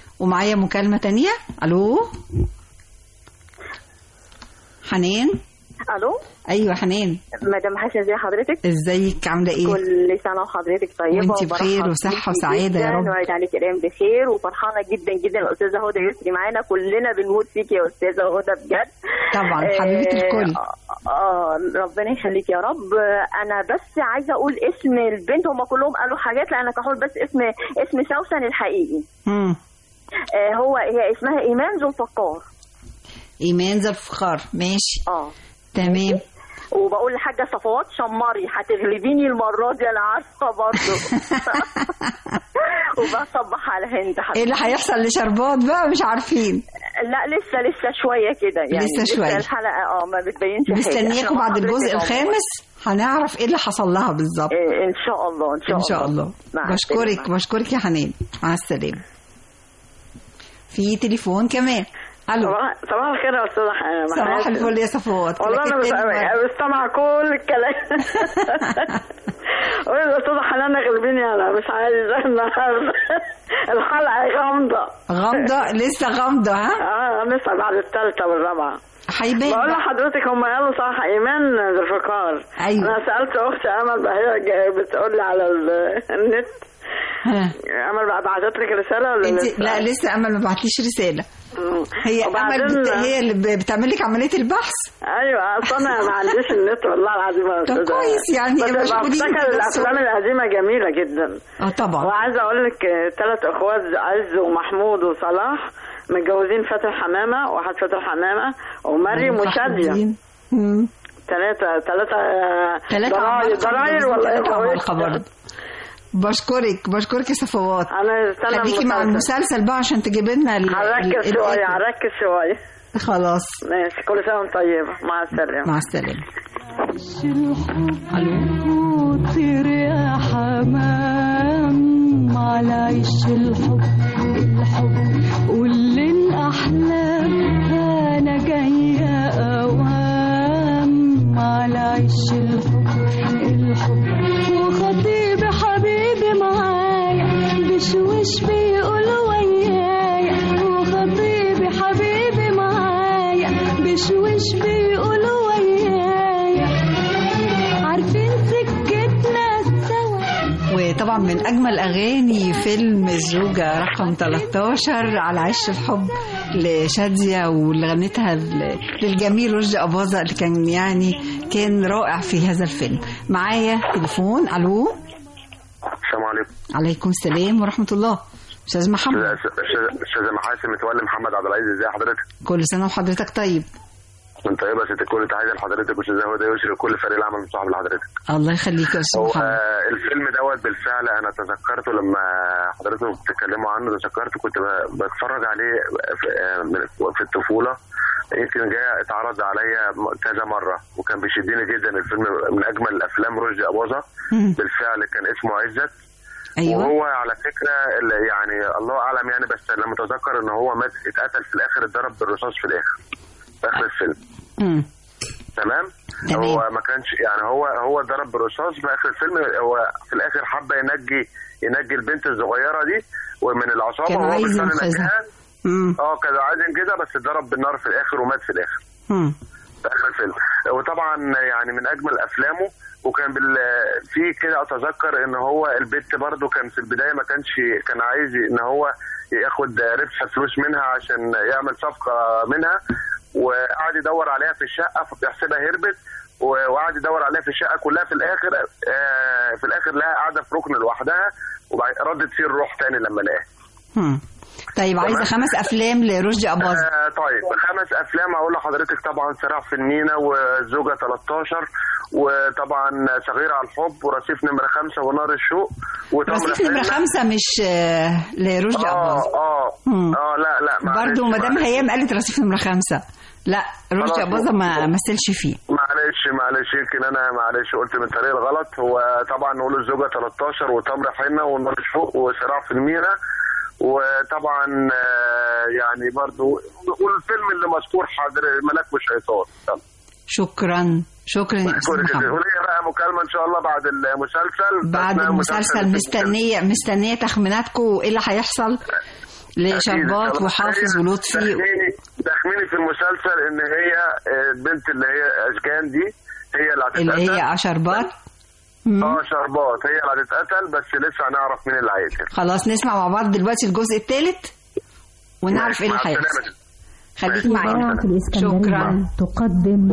ومعايا مكالمة تانية ألو حنان الو ايوه حنان مدام حسن ازي حضرتك ازيك عامله ايه كل سنه وحضرتك طيبه وانت بخير وبرحب وصحة بيكي وسعادة يا جداً رب. وعيد عليك الايام بخير وفرحانه جدا جدا الاستاذه هدى يسري معانا كلنا بنموت فيك يا استاذه هدى بجد طبعا حبيبه الكل آه, اه ربنا يخليك يا رب آه، انا بس عايزه اقول اسم البنت هم كلهم قالوا حاجات لا انا كحول بس اسم اسم سوسن الحقيقي مم. آه هو هي اسمها ايمان ذو الفقار ايمان ذوالفقار ماشي اه تمام وبقول لحاجه صفوات شماري هتغلبيني المره دي انا عارفه برضه وبصبح على هند ايه اللي هيحصل لشربات بقى مش عارفين لا لسه لسه شويه كده يعني لسه شوية. الحلقه اه ما بتبينش حاجة. مستنياكم إحنا بعد مع الجزء حضرتك أهو. الخامس هنعرف ايه اللي حصل لها بالظبط إيه، ان شاء الله ان شاء ان الله شاء الله مع بشكرك السلامة. بشكرك يا حنان مع السلامه في تليفون كمان الو صباح صباح الخير يا استاذ ح- صباح محاسن. الفل يا صفوات والله انا لكن بس- تاني مرة. بستمع كل الكلام قولي الاستاذه حنان غلبيني انا مش عايزه النهارده الحلقه غامضه غامضه لسه غامضه ها اه لسه بعد الثالثه والرابعه هيبان بقول بقى. لحضرتك هم قالوا صح ايمان ذو الفقار أيوة. انا سالت اختي امل بقى هي جا- بتقول لي على ال- النت ها. امل بقى بعتت لك رساله ولا انت لسه؟ لا لسه امل ما بعتليش رساله هي وبعدين- امل بت... هي اللي ب- بتعمل لك عمليه البحث ايوه اصل انا ما عنديش النت والله العظيم يا طب أستاذة. كويس يعني بس مشغولين بفتكر بس. الافلام القديمه جميله جدا اه طبعا وعايزه اقول لك ثلاث اخوات عز ومحمود وصلاح متجوزين فاتن حمامه واحد فاتن حمامه ومريم وشاديه مم. ثلاثه ثلاثه ثلاثة ضراير ضراير ولا ايه عمالقة برضه بشكرك بشكرك يا صفوات انا استنى خليكي مع المسلسل. المسلسل بقى عشان تجيب لنا ال- هركز ال- شويه ال- هركز شويه خلاص ماشي كل سنه وانت طيبه مع السلامه مع السلامه طير يا حمام على عيش الحب الحب قول للأحلام أنا جاية أوام على عيش الحب الحب وخطيبي حبيبي معايا بشوش بيقول ويايا وخطيبي حبيبي معايا بشوش بيقول ويايا عارفين سكتنا سوا وطبعا من اجمل اغاني فيلم الزوجه رقم 13 على عش الحب لشاديه واللي غنتها ل- للجميل رشدي اباظه اللي كان يعني كان رائع في هذا الفيلم معايا تليفون الو السلام عليكم عليكم السلام ورحمه الله استاذ محمد استاذ محاسن متولي محمد عبد العزيز ازي حضرتك كل سنه وحضرتك طيب من طيبه يا ست الكل تحيه لحضرتك واستاذ هدى يسري وكل فريق العمل المصاحب لحضرتك الله يخليك يا استاذ هو محمد آه، الفيلم دوت بالفعل انا تذكرته لما حضرتك بتتكلموا عنه تذكرت كنت ب- بتفرج عليه في, آه، من- في الطفوله يمكن جاي اتعرض عليا م- كذا مره وكان بيشدني جدا الفيلم من اجمل الافلام رشدي اباظه بالفعل كان اسمه عزت أيوة. وهو على فكره اللي يعني الله اعلم يعني بس لما اتذكر ان هو مات اتقتل في الاخر اتضرب بالرصاص في الاخر في اخر الفيلم مم. تمام تمام. هو ما كانش يعني هو هو ضرب بالرصاص في اخر الفيلم هو في الاخر حب ينجي ينجي البنت الصغيره دي ومن العصابه كان وهو عايز بالفعل ينقذها. نجاها مم. اه كان عايز كده بس اتضرب بالنار في الاخر ومات في الاخر مم. في اخر الفيلم وطبعا يعني من اجمل افلامه وكان بال في كده اتذكر ان هو البت برضه كان في البدايه ما كانش كان عايز ان هو ياخد ربح فلوس منها عشان يعمل صفقه منها وقعد يدور عليها في الشقه فبيحسبها هربت و- وقعد يدور عليها في الشقه كلها في الاخر آه في الاخر لها قاعده في ركن لوحدها وبعد ردت فيه الروح تاني لما لقاها مم. طيب عايزه خمس افلام لرشدي اباظه آه طيب خمس افلام هقول لحضرتك طبعا صراع في المينا والزوجه 13 وطبعا صغيره على الحب ورصيف نمره خمسه ونار الشوق وتمر رصيف نمرة حنة. خمسة مش آه، لرشدي اه أباظة اه مم. اه لا لا معلش، برضه مدام معلش. هيام قالت رصيف نمرة خمسة لا رشدي خلاص. أباظة ما مثلش فيه معلش معلش يمكن انا معلش قلت من الطريق الغلط هو طبعا نقول الزوجه 13 وتمر حنه ونار الشوق وصراع في المينا وطبعا آه، يعني برضو والفيلم اللي مذكور حاضر ملاك والشيطان يلا. شكرا شكرا يا أستاذ أشكرك محمد وليا بقى مكالمة إن شاء الله بعد المسلسل بعد أثناء المسلسل مستنية مستنية تخميناتكم ايه اللي هيحصل لشربات خلاص. وحافظ ولطفي دخليني تخميني في المسلسل ان هي آه، البنت اللي هي اشجان دي هي اللي هتتقتل اللي هي عشربات اه شربات هي اللي هتتقتل بس لسه هنعرف مين اللي هيقتل خلاص نسمع مع بعض دلوقتي الجزء الثالث ونعرف ايه اللي مع هيحصل السلامة. خليك معانا إذاعة الإسكندرية شكرا تقدم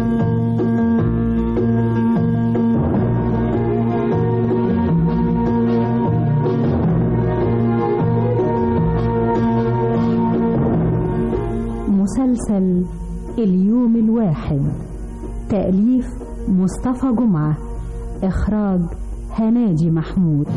مسلسل اليوم الواحد تأليف مصطفى جمعة إخراج هناجي محمود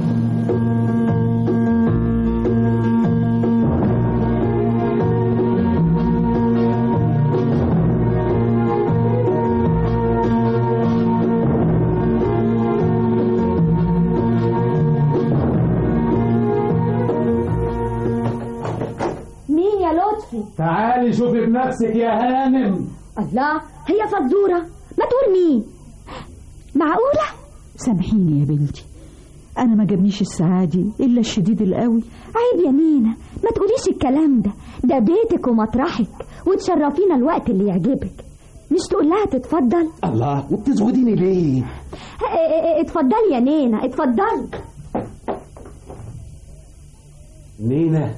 مين يا لطفي تعالي شوفي بنفسك يا هانم الله هي فزورة ما تقول مين معقولة سامحيني يا بنتي أنا ما جابنيش السعادة إلا الشديد القوي عيب يا مينا ما تقوليش الكلام ده ده بيتك ومطرحك وتشرفينا الوقت اللي يعجبك مش تقول لها تتفضل الله وبتزوديني ليه اه، اه، اه، اتفضلي يا نينا اتفضلي نينا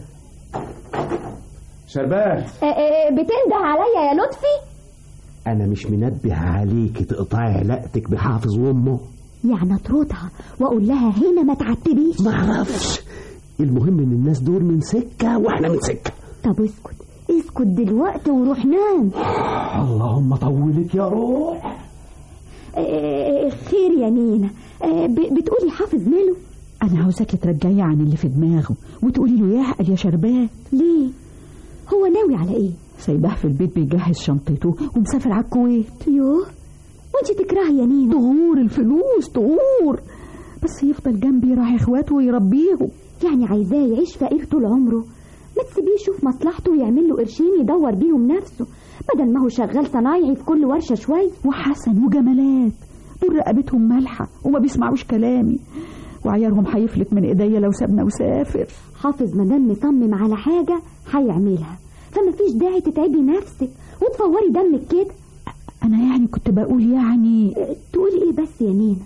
شربات اه، اه، بتنده عليا يا لطفي انا مش منبه عليكي تقطعي علاقتك بحافظ وامه يعني اطردها واقول لها هنا ما تعتبيش معرفش المهم ان الناس دول من سكه واحنا من سكه طب اسكت اسكت دلوقتي وروح نام اللهم طولك يا روح اه، اه، خير يا نينا اه، ب- بتقولي حافظ ماله أنا عاوزاكي ترجعي عن اللي في دماغه وتقولي له يعقل يا شربات ليه هو ناوي على ايه سايباه في البيت بيجهز شنطته ومسافر على الكويت يوه وانت تكرهي يا نينا تغور الفلوس تغور بس يفضل جنبي يراعي اخواته ويربيهم يعني عايزاه يعيش فقير طول عمره ما تسيبيه يشوف مصلحته ويعمل له قرشين يدور بيهم نفسه بدل ما هو شغال صنايعي في كل ورشه شويه وحسن وجمالات دول رقبتهم مالحه وما بيسمعوش كلامي وعيارهم هيفلت من ايديا لو سابنا وسافر حافظ مادام مصمم على حاجه هيعملها فما فيش داعي تتعبي نفسك وتفوري دمك كده انا يعني كنت بقول يعني تقولي ايه بس يا نينا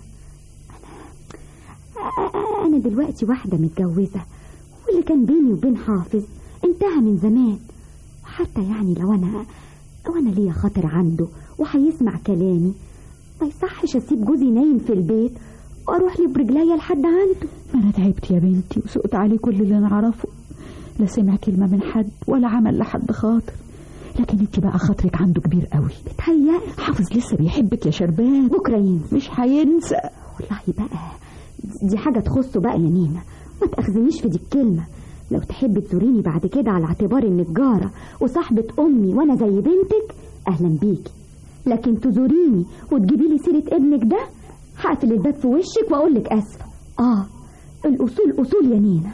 انا انا دلوقتي واحده متجوزه واللي كان بيني وبين حافظ انتهى من زمان وحتى يعني لو انا لو انا ليا خاطر عنده وهيسمع كلامي ما يصحش اسيب جوزي نايم في البيت واروح لي برجليا لحد عنده ما انا تعبت يا بنتي وسقت عليه كل اللي نعرفه لا سمع كلمه من حد ولا عمل لحد خاطر لكن انت بقى خاطرك عنده كبير قوي بتهيأ حافظ لسه بيحبك يا شربات بكره ينسى مش هينسى والله بقى دي حاجه تخصه بقى يا نينا ما تاخذنيش في دي الكلمه لو تحب تزوريني بعد كده على اعتبار انك جاره وصاحبه امي وانا زي بنتك اهلا بيكي لكن تزوريني وتجيبي لي سيره ابنك ده هقفل الباب في وشك واقول لك اسفه اه الاصول اصول يا نينا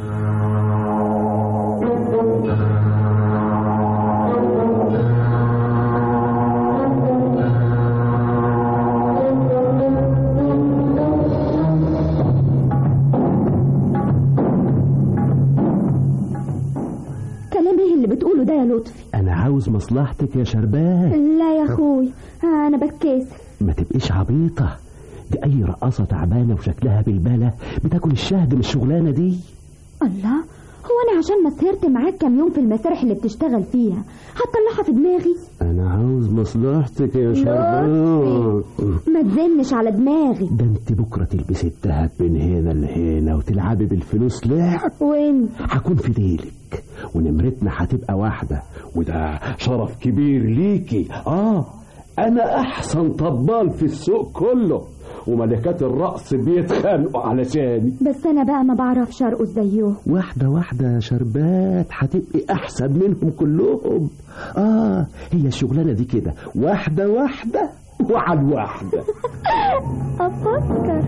كلام ايه اللي بتقوله ده يا لطفي انا عاوز مصلحتك يا شربات لا يا اخوي انا بتكسف ما تبقيش عبيطه دي اي رقاصه تعبانه وشكلها بالبلة بتاكل الشهد من الشغلانه دي الله هو انا عشان ما سهرت معاك كام يوم في المسارح اللي بتشتغل فيها هتطلعها في دماغي انا عاوز مصلحتك يا شربات ما تزنش على دماغي ده انت بكره تلبسي الدهب من هنا لهنا وتلعبي بالفلوس لعب وين هكون في ديلك ونمرتنا هتبقى واحده وده شرف كبير ليكي اه انا احسن طبال في السوق كله وملكات الرقص بيتخانقوا علشاني بس انا بقى ما بعرفش ارقص زيهم واحدة واحدة يا شربات هتبقي أحسن منهم كلهم آه هي الشغلانة دي كده واحدة واحدة وعن واحدة افكر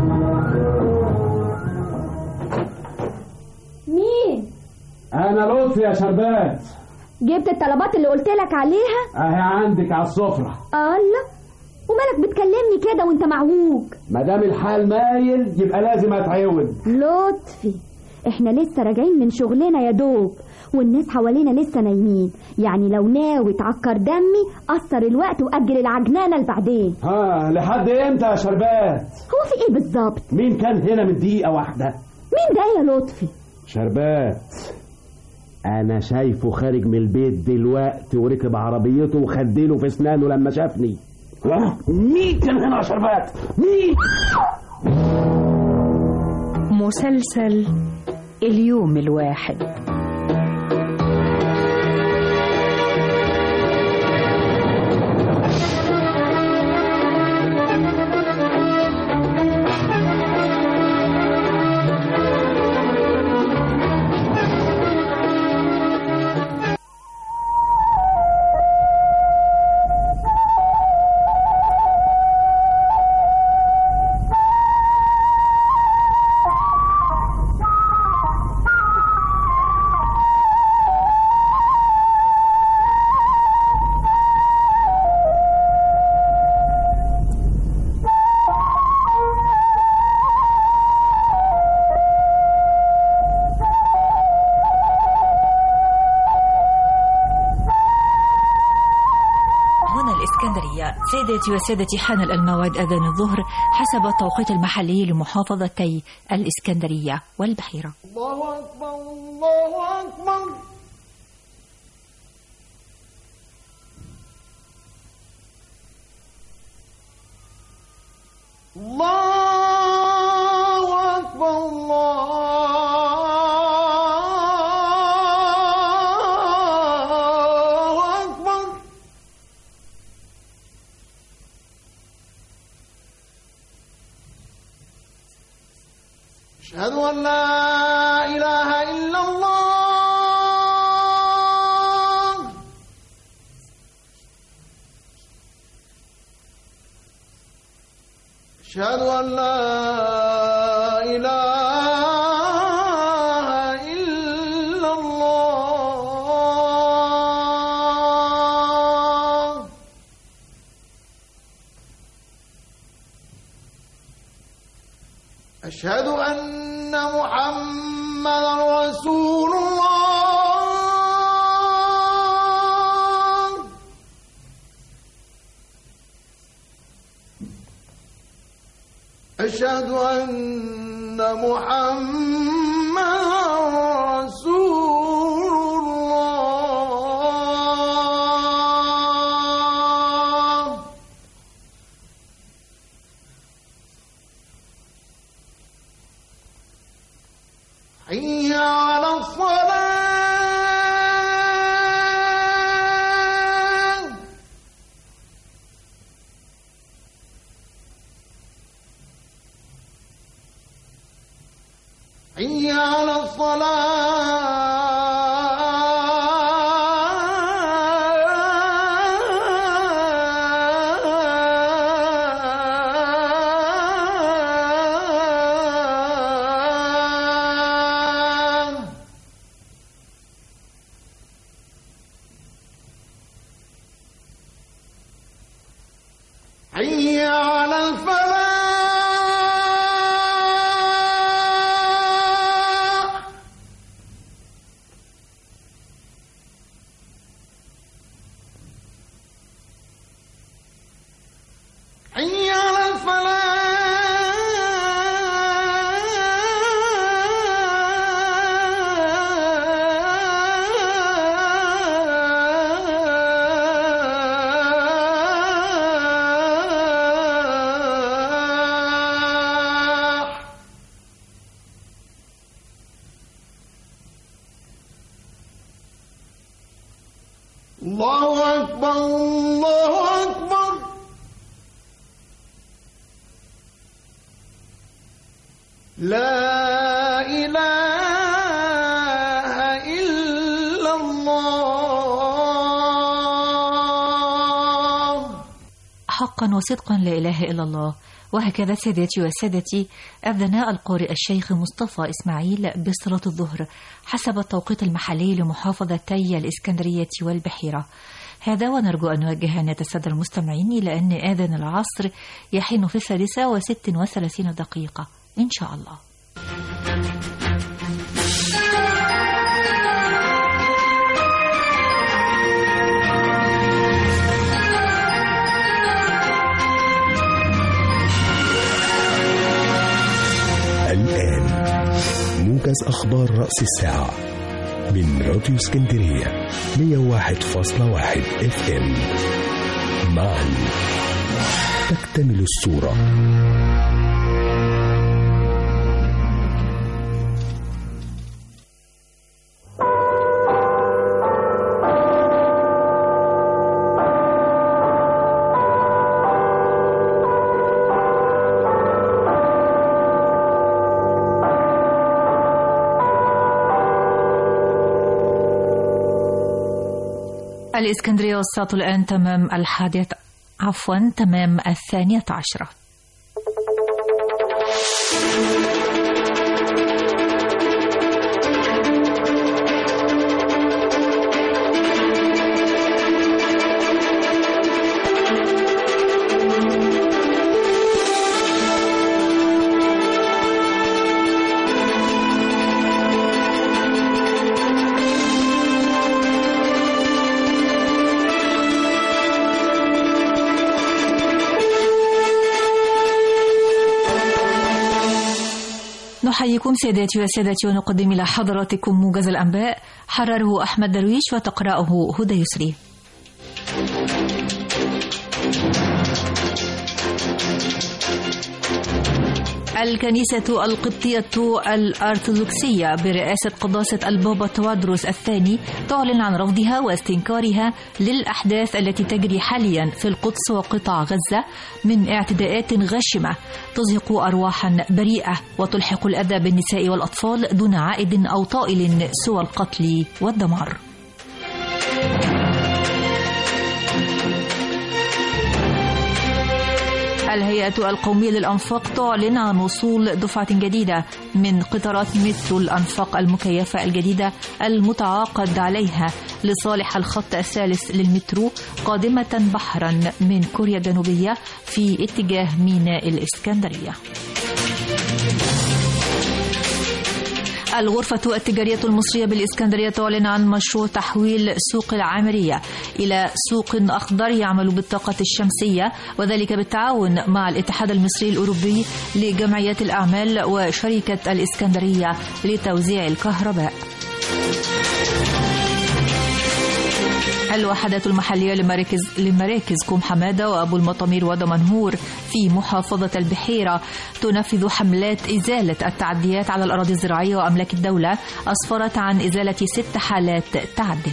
مين أنا لطفي يا شربات جبت الطلبات اللي قلت لك عليها اهي عندك على السفرة الله ومالك بتكلمني كده وانت معوج ما دام الحال مايل يبقى لازم اتعود لطفي احنا لسه راجعين من شغلنا يا دوب والناس حوالينا لسه نايمين يعني لو ناوي تعكر دمي قصر الوقت واجل العجنانه لبعدين ها لحد امتى يا شربات هو في ايه بالظبط مين كان هنا من دقيقة واحدة مين ده يا لطفي شربات انا شايفه خارج من البيت دلوقتي وركب عربيته وخدله في اسنانه لما شافني ها؟ مين كان هنا يا شربات مين مسلسل اليوم الواحد هنا الإسكندرية سيداتي وسادتي حان الموعد أذان الظهر حسب التوقيت المحلي لمحافظتي الإسكندرية والبحيرة الله أكبر الله أكبر الله أكبر الله أكبر أشهد أن لا إله إلا الله أشهد أن لا إله إلا الله أشهد أن محمدا رسول الله أشهد أن محمدا رسول الله حي على الصلاة حي على الصلاة حي على الفلاح حي على الفلاح الله أكبر الله أكبر لا إله إلا الله حق حقا وصدقا لا إله إلا الله وهكذا سادتي وسادتي أذن القارئ الشيخ مصطفى إسماعيل بصلاة الظهر حسب التوقيت المحلي لمحافظتي الإسكندرية والبحيرة هذا ونرجو أن نوجه عناية السادة المستمعين إلى أن آذان العصر يحين في الثالثة وست وثلاثين دقيقة إن شاء الله الآن موجز أخبار رأس الساعة من راديو اسكندرية 101.1 اف ام معا تكتمل الصورة الإسكندرية والساط الآن تمام الحادية عفوا تمام الثانية عشرة نحييكم سيداتي وسادتي ونقدم إلى حضراتكم موجز الأنباء حرره أحمد درويش وتقرأه هدى يسري الكنيسة القبطية الأرثوذكسية برئاسة قداسة البابا توادروس الثاني تعلن عن رفضها واستنكارها للأحداث التي تجري حاليا في القدس وقطاع غزة من اعتداءات غاشمة تزهق أرواحا بريئة وتلحق الأذى بالنساء والأطفال دون عائد أو طائل سوى القتل والدمار. الهيئة القومية للأنفاق تعلن عن وصول دفعة جديدة من قطارات مترو الأنفاق المكيفة الجديدة المتعاقد عليها لصالح الخط الثالث للمترو قادمة بحرا من كوريا الجنوبية في اتجاه ميناء الإسكندرية. الغرفة التجارية المصرية بالإسكندرية تعلن عن مشروع تحويل سوق العامرية إلى سوق أخضر يعمل بالطاقة الشمسية وذلك بالتعاون مع الاتحاد المصري الأوروبي لجمعيات الأعمال وشركة الإسكندرية لتوزيع الكهرباء. الوحدات المحلية لمراكز لمراكز كوم حمادة وأبو المطامير ودمنهور في محافظة البحيرة تنفذ حملات إزالة التعديات على الأراضي الزراعية وأملاك الدولة أسفرت عن إزالة ست حالات تعدي.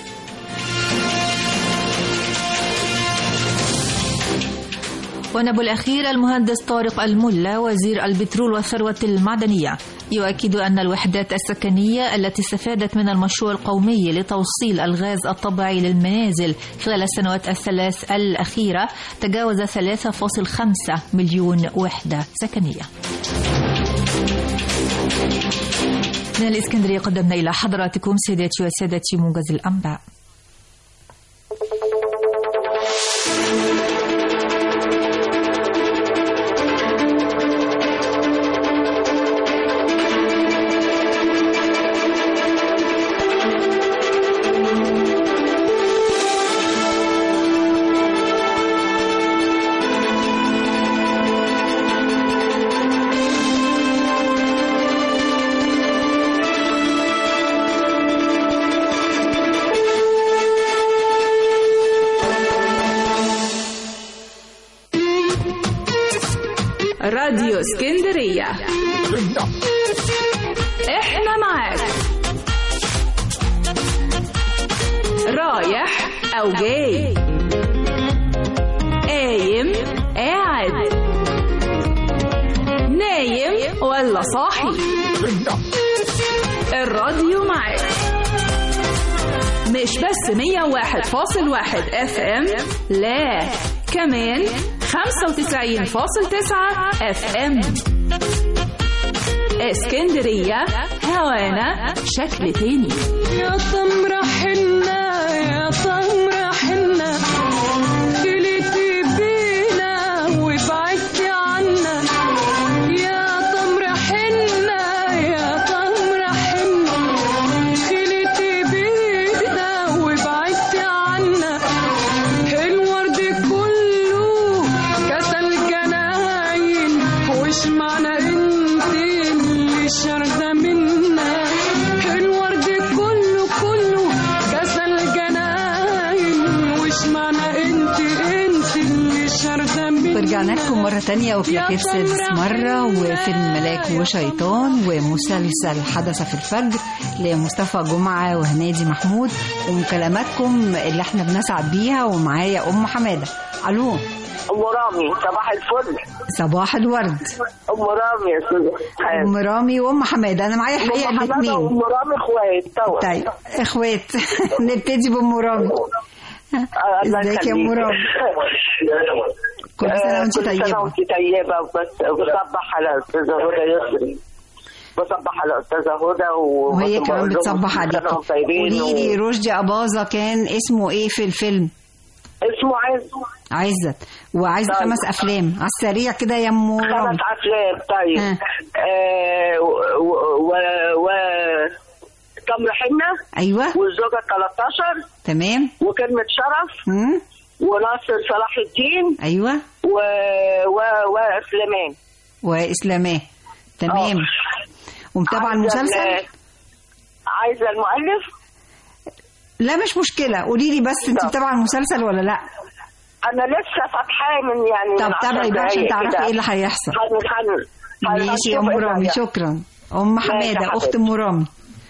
ونبو الأخير المهندس طارق الملا وزير البترول والثروة المعدنية يؤكد أن الوحدات السكنية التي استفادت من المشروع القومي لتوصيل الغاز الطبيعي للمنازل خلال السنوات الثلاث الأخيرة تجاوز 3.5 مليون وحدة سكنية من الإسكندرية قدمنا إلى حضراتكم سيداتي وسادتي موجز الأنباء راديو اسكندرية احنا معاك رايح او جاي قايم قاعد نايم ولا صاحي الراديو معاك مش بس 101.1 اف ام لا كمان 95.9 اف ام اسكندرية هوانا شكل تاني يا تمرة حنة يا تمرة حنة خليتي بينا وبعدتي عنا يا تمرة حنة يا تمرة حنة خليتي بينا وبعدتي عنا الورد كله كسل جناين وش معنى انت اللي شارده منا الورد كله كله كسل جناين وش معنى انت انت اللي شارده منا ورجعنا لكم مرة تانية وكلاكيت سادس مرة وفيلم ملاك وشيطان ومسلسل حدث في الفجر لمصطفى جمعة وهنادي محمود ومكالماتكم اللي احنا بنسعد بيها ومعايا أم حمادة ألو ام رامي صباح الفل صباح الورد ام رامي يا استاذه أم رامي وأم حمادة أنا معايا الحقيقة أم حمادة الاثنين وام رامي اخوات طبعا طيب اخوات نبتدي بأم رامي ازيك يا أم رامي كل سنة وانت كل سنه طيبة وانت طيبه بس بصبح على استاذه هدى يسري بصبح على استاذه هدى و... وهي كمان وبقول لهم بتصبح كل عليكم سنة وانتم طيبين قولي لي و- رشدي أباظة كان اسمه ايه في الفيلم اسمه عز عزت وعايزة طيب. خمس أفلام على السريع كده يا أم خمس رامي افلام طيب ها. آه و, و... و... تمر حنه أيوة والزوجه 13 تمام وكلمه شرف مم. وناصر صلاح الدين أيوة و... و... وسليمان وإسلاماه تمام ومتابعة عايزة المسلسل ال- عايزه المؤلف لا مش مشكلة قولي لي بس انت متابعة المسلسل ولا لا انا لسه فاتحاه من يعني طب من عشر تابعي بقى عشان دقايق تعرفي كده. ايه اللي هيحصل هن- هن- هن- ماشي يا هنشوف أم إيه رامي اللي شكرا أم ماشي يا حمادة أخت حبيبتي. أم رامي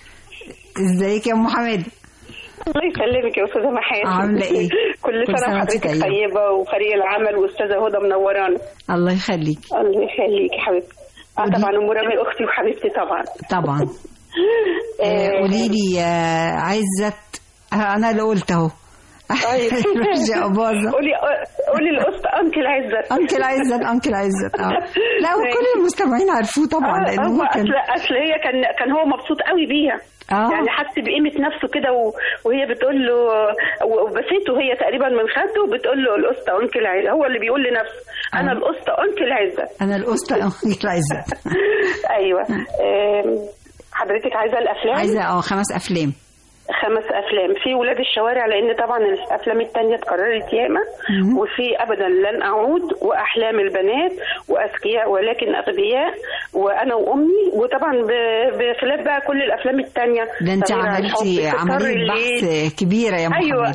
ازيك يا أم حمادة الله يسلمك يا استاذه محاسن عاملة إيه؟ كل كل سنه سنة وأنت وحضرتك طيبة. طيبه وفريق العمل واستاذه هدى منورانا الله يخليك الله يخليك يا حبيبتي اه طبعا ام رامي اختي وحبيبتي طبعا طبعا آه، قولي لي يا عزت آه، أنا اللي قلت أهو طيب رشدي أباظة قولي قولي القسط انكل عزت انكل عزت انكل عزت اه لا وكل المستمعين عرفوه طبعا آه، لان هو هو كان اصل اصل هي كان كان هو مبسوط قوي بيها آه. يعني حس بقيمه نفسه كده و- وهي بتقول له وبسيته هي تقريبا من خده وبتقول له القسط انكل عزت هو اللي بيقول لنفسه انا القسط انكل عزت انا القسط انكل عزت ايوه آم، حضرتك عايزه الافلام عايزه اه خمس افلام خمس افلام في ولاد الشوارع لان طبعا الافلام التانية اتكررت ياما وفي ابدا لن اعود واحلام البنات واذكياء ولكن اغبياء وانا وامي وطبعا ب- بخلاف بقى كل الافلام التانية ده انت صغيرة على عملتي الحب، كتار عمليه الليل. بحث كبيره يا محمد ايوه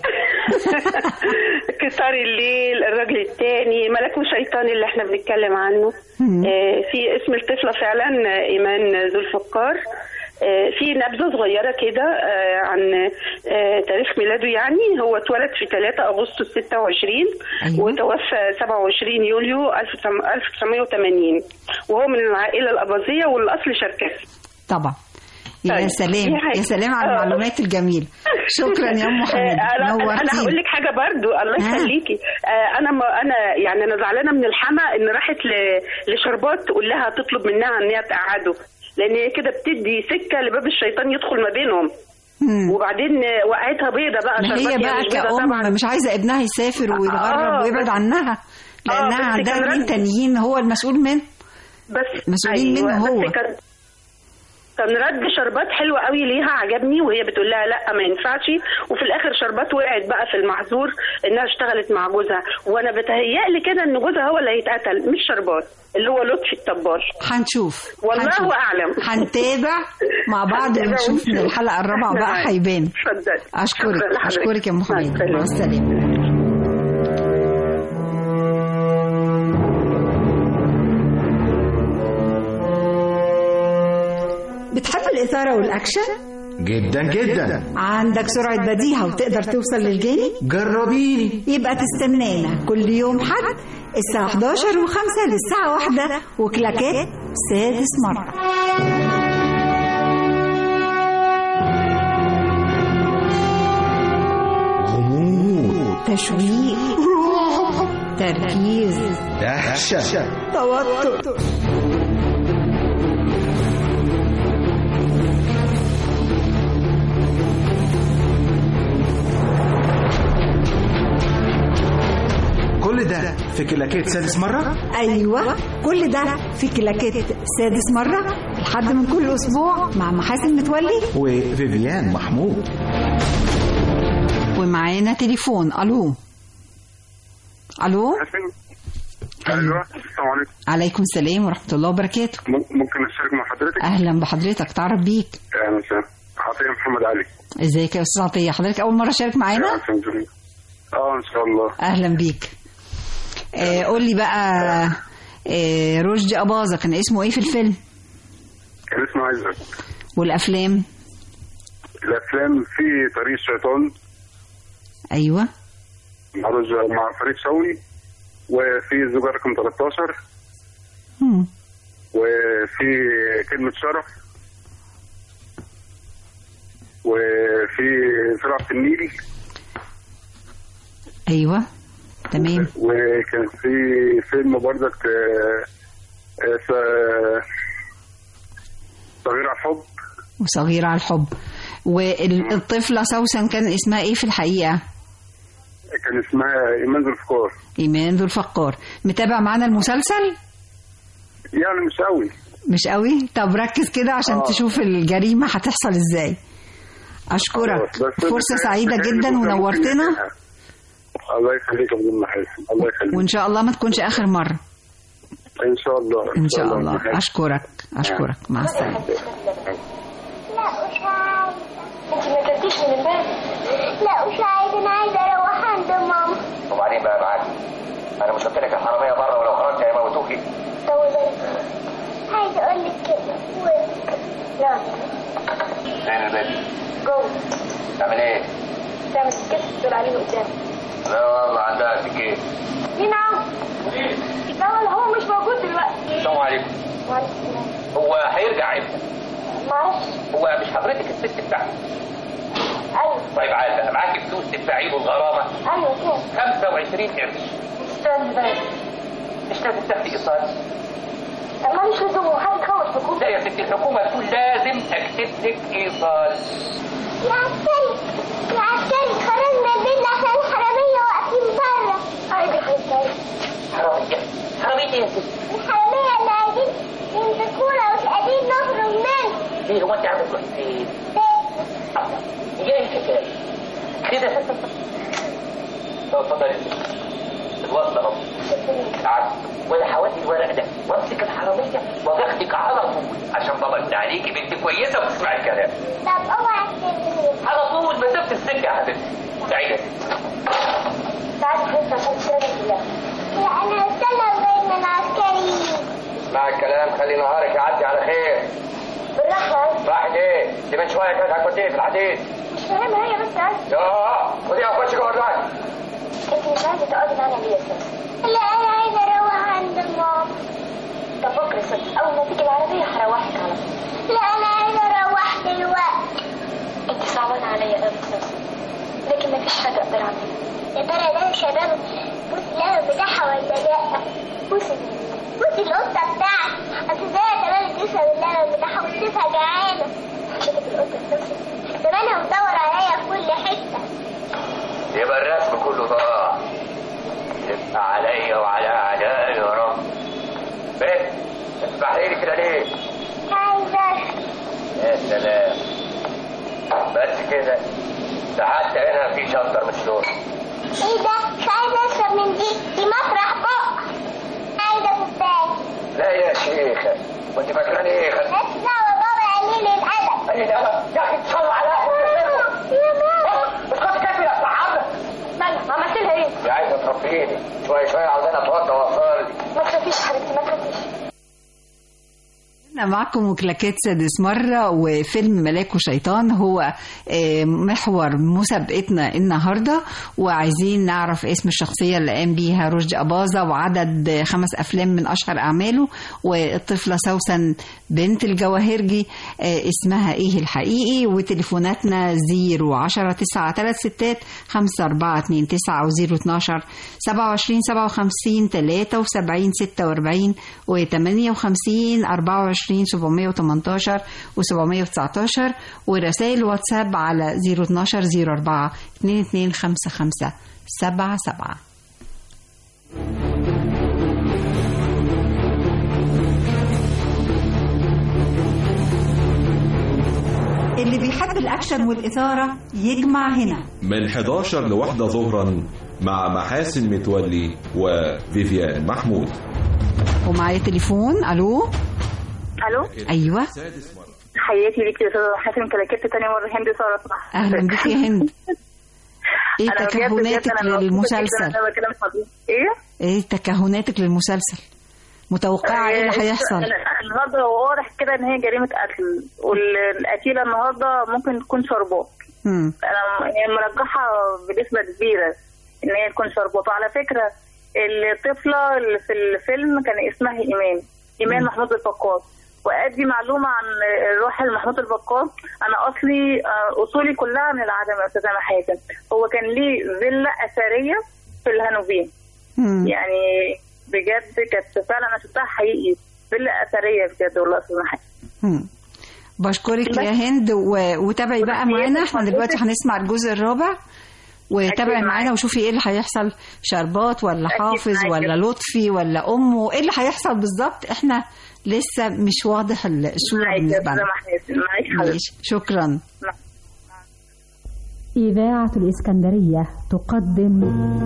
كسار الليل الراجل التاني ملك وشيطان اللي احنا بنتكلم عنه آه في اسم الطفله فعلا آه، ايمان ذو الفقار آه، في نبذه صغيره كده آه، عن آه، تاريخ ميلاده يعني هو اتولد في 3 اغسطس 26 وتوفى 27 يوليو 1980 وهو من العائله الاباظيه والاصل شركسي طبعا يا طيب. سلام دي حاجة. يا سلام على آه. المعلومات الجميله شكرا يا ام حماد آه، انا انا نورتيني. هقول لك حاجه برضو الله ها. يخليكي آه، انا ما انا يعني انا زعلانه من الحما ان راحت ل- لشربات تقول لها تطلب منها ان هي تقعده لان هي كده بتدي سكه لباب الشيطان يدخل ما بينهم وبعدين آه، وقعتها بيضه بقى ما شربات هي هي بقى مش بيضة طبعا كأم مش عايزة ابنها يسافر ويتغرب آه، ويبعد بس- عنها لأنها بس عندها كان اتنين رد- تانيين هو المسؤول منه بس مسؤولين أيوة، منه هو بس كان كان رد شربات حلو قوي ليها عجبني وهي بتقول لها لا ما ينفعش وفي الاخر شربات وقعت بقى في المحظور انها اشتغلت مع جوزها وانا بتهيألي كده ان جوزها هو اللي هيتقتل مش شربات اللي هو لطفي الطبال هنشوف والله هنشوف. اعلم هنتابع مع بعض هنتابع ونشوف من ونشوف. الحلقة الرابعة بقى نعم. هيبان اتفضلي أشكرك شكرا لحضرتك. أشكرك يا أم حميد مع السلامة بتحب الإثارة والأكشن؟ جدا جدا عندك سرعة بديهة وتقدر توصل للجاني؟ جربيني يبقى تستنانا كل يوم حد الساعة 11 و5 للساعة 1 وكلاكات سادس مرة غموض تشويق تركيز دهشة توتر كل ده في كلاكيت سادس مرة ايوه كل ده في كلاكيت سادس مره لحد من كل اسبوع مع محاسن متولي وفيفيان محمود ومعانا تليفون الو الو ايوه السلام عليكم عليكم السلام ورحمه الله وبركاته م- ممكن اشترك مع حضرتك؟ اهلا بحضرتك تعرف بيك اهلا وسهلا عطيه محمد علي ازيك يا استاذ عطيه حضرتك اول مره شارك معانا الحمد لله اه ان شاء الله اهلا بيك آه قول لي بقى آه رشدي اباظه كان اسمه ايه في الفيلم كان اسمه عايزك والافلام الافلام في طريق الشيطان ايوه مع رج- مع فريد شوقي وفي زوجة رقم 13 مم. وفي كلمة شرف وفي زراعة في النيل ايوه تمام وكان في فيلم برضك آه، آه، س- صغير على الحب وصغير على الحب والطفله سوسن كان اسمها ايه في الحقيقه كان اسمها ايمان ذو الفقار ايمان ذو الفقار متابع معانا المسلسل يعني مش قوي مش قوي طب ركز كده عشان آه. تشوف الجريمه هتحصل ازاي اشكرك خلاص، بس فرصه بس- سعيده بس- جدا بس- ممكن ونورتنا يعملها. الله يخليك يا ابن المحاسن الله يخليك وان شاء الله ما تكونش اخر مره ان شاء الله ان شاء يا الله محاسن. اشكرك اشكرك مع السلامه لا مش عايزة انت ما كنتيش من امبارح لا مش عايزة انا عايزة اروح عند ماما وبعدين بقى معاك انا مش قلت لك الحراميه بره ولو خرجت هيموتوكي طب عايزة اقول لك كده و... لا فين البيت جوه تعمل ايه تعمل كده تقول عليه قدام لا والله عندها سكين مين عم لا والله هو مش موجود دلوقتي السلام عليكم وعليكم السلام هو هيرجع امتى معرفش هو مش حضرتك الست بتاعتي ايوه طيب عال بقى معاكي فلوس تدفعي له الغرامه ايوه كده 25 قرش استنى بقى مش لازم تاخدي ايصال ما مش لزوم حد يخوف بكون لا يا ست الحكومه تقول لازم اكتب لك ايصال يا عسكري يا عسكري خرجنا البيت عشان الحرامية واقفين بره ايوه يا عسكري حراميه حراميه ايه يا ست الحرامية اللي عايزين يمسكونا ومش قادرين نخرج منه ليه هو انت عامل كويس ايه هي ايه الحكايه كده طب اتفضلي الوصله اهو تعالي وانا حوالي الورق ده وامسك الحراميه واخدك على طول عشان بابا انت عليكي بنت كويسه وتسمعي الكلام طب اوعى تسيبني على طول مسافه السكه يا حبيبتي سعيده تعالي حتة عشان تشرب بالله لا انا هستنى لغاية ما العسكري اسمع الكلام خلي نهارك يعدي على خير بالراحة راحت ايه دي من شويه كانت هتوديني في الحديد مش فاهمة هي بس عايزة اه خديها خش جوه الراجل انت مش عايزة تقعدي معانا ليه يا ست؟ لا انا عايزة اروح عند ماما طب بكرة يا ست اول ما تيجي العربية هروحك على طول لا انا عايزة اروح دلوقتي انت صعبانة عليا قوي يا ست لكن مفيش حاجة اقدر اعملها يا ترى ده شباب بوس اللبن بتاعها ولا لا؟ بوسي بوسي القطة بتاعتي اصل زي كمان تشرب اللبن بتاعها وتشوفها جعانة شوفت القطة بتاعتي زمانها مدور عليا في كل حتة يبقى الرسم كله ضاع يبقى عليا وعلى اعدائي يا رب بنت تسمحي لي كده ليه عايزة يا سلام بس كده ده حتى هنا في شنطر مش دول ايه ده مش عايزة اشرب من دي دي مطرح بق عايزة كوباية لا يا شيخة وانت فاكراني ايه خل... مالكش دعوة بابا قليل الأدب قليل الأدب؟ يا أخي تصلى على يا ماما اسكتي كده يا صعبة مالها عملت لها ايه؟ دي عايزة تربيني شوية شوية عاوزاني اتوضى واصلي ما تخافيش يا حبيبتي ما تخافيش أنا معكم وكلاكات سادس مرة وفيلم ملاك وشيطان هو آه، محور مسابقتنا النهاردة وعايزين نعرف اسم الشخصية اللي قام بيها رشدي أباظة وعدد خمس أفلام من أشهر أعماله والطفلة سوسن بنت الجواهرجي آه، اسمها إيه الحقيقي وتليفوناتنا 010 9 3 ستات 5 4 2 9 و 012 27 57 73 46 و 58 24 718 و 719 ورسائل واتساب على 012 04 2255 77 اللي بيحب الأكشن والإثارة يجمع هنا من 11 لواحدة ظهرا مع محاسن متولي وفيفيان محمود ومعايا تليفون ألو الو أيوة حياتي ليك يا استاذه حاتم كلاكيت تاني مره هند ساره صح أهلا بك يا هند إيه أنا بجد- بجد تكهناتك أنا مبسوطة جداً للمسلسل إن أنا بكلم حضرتك. ايه إيه تكهناتك للمسلسل متوقعة إيه اللي آه، هيحصل أنا- النهارده هو واضح كده ان هي جريمه قتل والقتيله النهارده ممكن تكون شربات مم. انا هي مرجحه بنسبه كبيره ان هي تكون شربات وعلى فكره الطفله اللي في الفيلم كان اسمها ايمان ايمان مم. محمود الفقاد وادي معلومه عن الراحل محمود الفقاد انا اصلي آه، اصولي كلها من العدم يا استاذه حاتم هو كان ليه فيلا اثريه في الهانوفين مم. يعني بجد كانت فعلا انا شفتها حقيقي فيلا اثريه بجد والله يا استاذه حاتم مم. بشكرك يا هند و... وتابعي بقى معانا احنا دلوقتي هنسمع الجزء الرابع وتابعي معانا وشوفي ايه اللي هيحصل شربات ولا حافظ معاكي. ولا لطفي ولا امه ايه اللي هيحصل بالظبط احنا لسه مش واضح الصوره معاكي يا بالنسبه استاذه لنا حاتم معاكي حضرتك ماشي. شكرا إذاعة الإسكندرية تقدم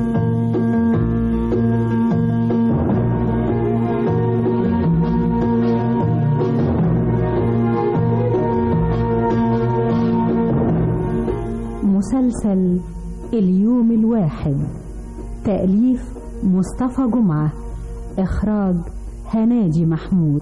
مسلسل اليوم الواحد تأليف مصطفى جمعة إخراج هناجي محمود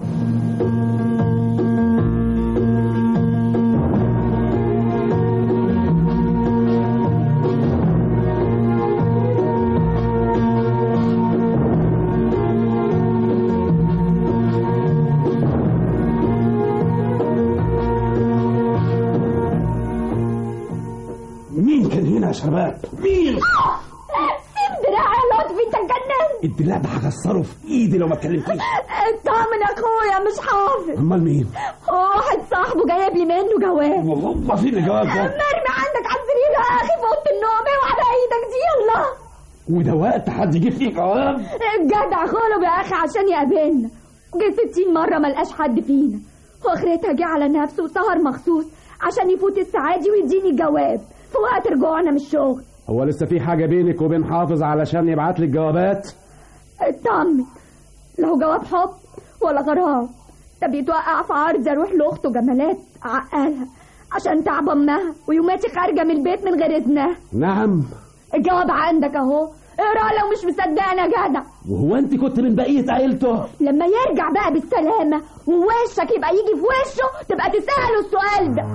مين كان هنا يا شباب؟ مين؟ سيب دراعي يا لطفي انت اتجننت الدلاع ده هكسره في ايدي لو ما اتكلمتيش اطمن يا اخويا مش حافظ امال مين؟ هو واحد صاحبه جايب لي منه جواب والله فين الجواب ده؟ مرمي عندك على السرير يا اخي في اوضه النوم اوعى على ايدك دي يلا وده وقت حد يجيب فيه جواب؟ الجدع غلب يا اخي عشان يقابلنا جه 60 مره ما لقاش حد فينا واخرتها جه على نفسه وسهر مخصوص عشان يفوت السعادي ويديني الجواب في وقت رجوعنا من الشغل هو لسه في حاجة بينك وبين حافظ علشان يبعت لك جوابات؟ اطمن له جواب حب ولا غرام ده بيتوقع في عرض اروح لاخته جمالات عقلها عشان تعب امها ويوماتي خارجه من البيت من غير اذنها نعم الجواب عندك اهو اقرا لو مش مصدقنا يا جدع وهو انت كنت من بقية عيلته؟ لما يرجع بقى بالسلامه ووشك يبقى يجي في وشه تبقى تساله السؤال ده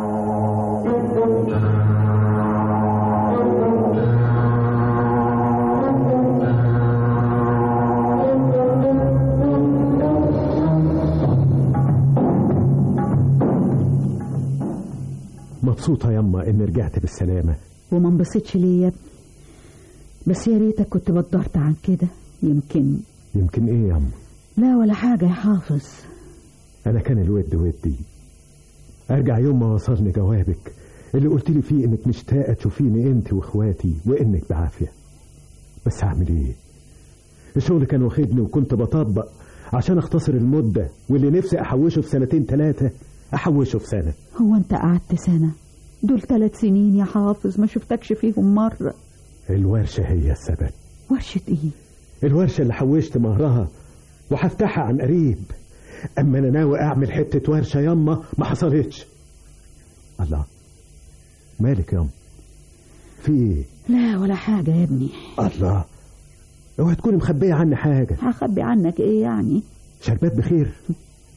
مبسوطة يما إني رجعت بالسلامة وما انبسطش ليه يا ابني بس يا ريتك كنت بدرت عن كده يمكن يمكن إيه يما لا ولا حاجة يا حافظ أنا كان الود ودي أرجع يوم ما وصلني جوابك اللي قلت لي فيه إنك مشتاقة تشوفيني أنت وإخواتي وإنك بعافية بس هعمل إيه الشغل كان واخدني وكنت بطبق عشان أختصر المدة واللي نفسي أحوشه في سنتين ثلاثة أحوشه في سنة هو انت قعدت سنة دول ثلاث سنين يا حافظ ما شفتكش فيهم مرة الورشة هي السبب ورشة ايه الورشة اللي حوشت مهرها وهفتحها عن قريب أما أنا ناوي أعمل حتة ورشة يما ما حصلتش الله مالك يما في إيه لا ولا حاجة يا ابني الله اوعي تكوني مخبية عني حاجة هخبي عنك ايه يعني شربات بخير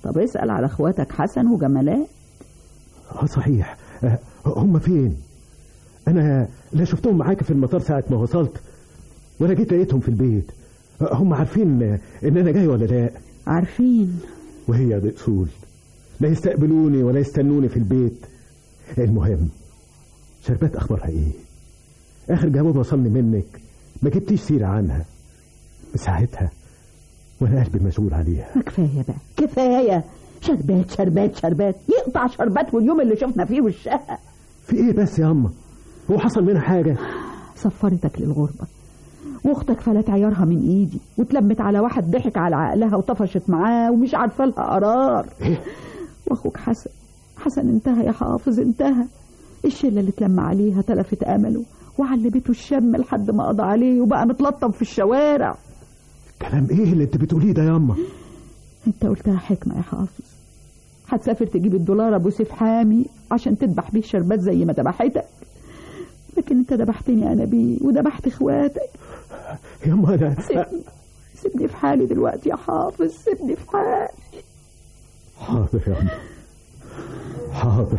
طب اسأل على اخواتك حسن وجمالات اه صحيح آه، هم فين انا لا شفتهم معاك في المطار ساعة ما وصلت ولا جيت لقيتهم في البيت آه، هم عارفين آه، ان انا جاي ولا لا عارفين وهي دي اصول لا يستقبلوني ولا يستنوني في البيت المهم شربات اخبارها ايه اخر جواب وصلني منك ما جبتيش سيرة عنها ساعتها وانا قلبي مشغول عليها ما كفاية بقى كفاية شربات شربات شربات يقطع شربات واليوم اللي شفنا فيه وشها في ايه بس يا اما هو حصل منها حاجة سفرتك للغربة واختك فلت عيارها من ايدي واتلمت على واحد ضحك على عقلها وطفشت معاه ومش عارفه لها قرار واخوك حسن حسن انتهى يا حافظ انتهى الشله اللي اتلم عليها تلفت امله وعلبته الشم لحد ما قضى عليه وبقى متلطم في الشوارع كلام ايه اللي انت بتقوليه ده يا اما انت قلتها حكمه يا حافظ هتسافر تجيب الدولار ابو سيف حامي عشان تذبح بيه شربات زي ما ذبحتك لكن انت ذبحتني انا بيه وذبحت اخواتك يا اما انا سيبني سيبني في حالي دلوقتي يا حافظ سيبني في حالي حاضر يا اما حاضر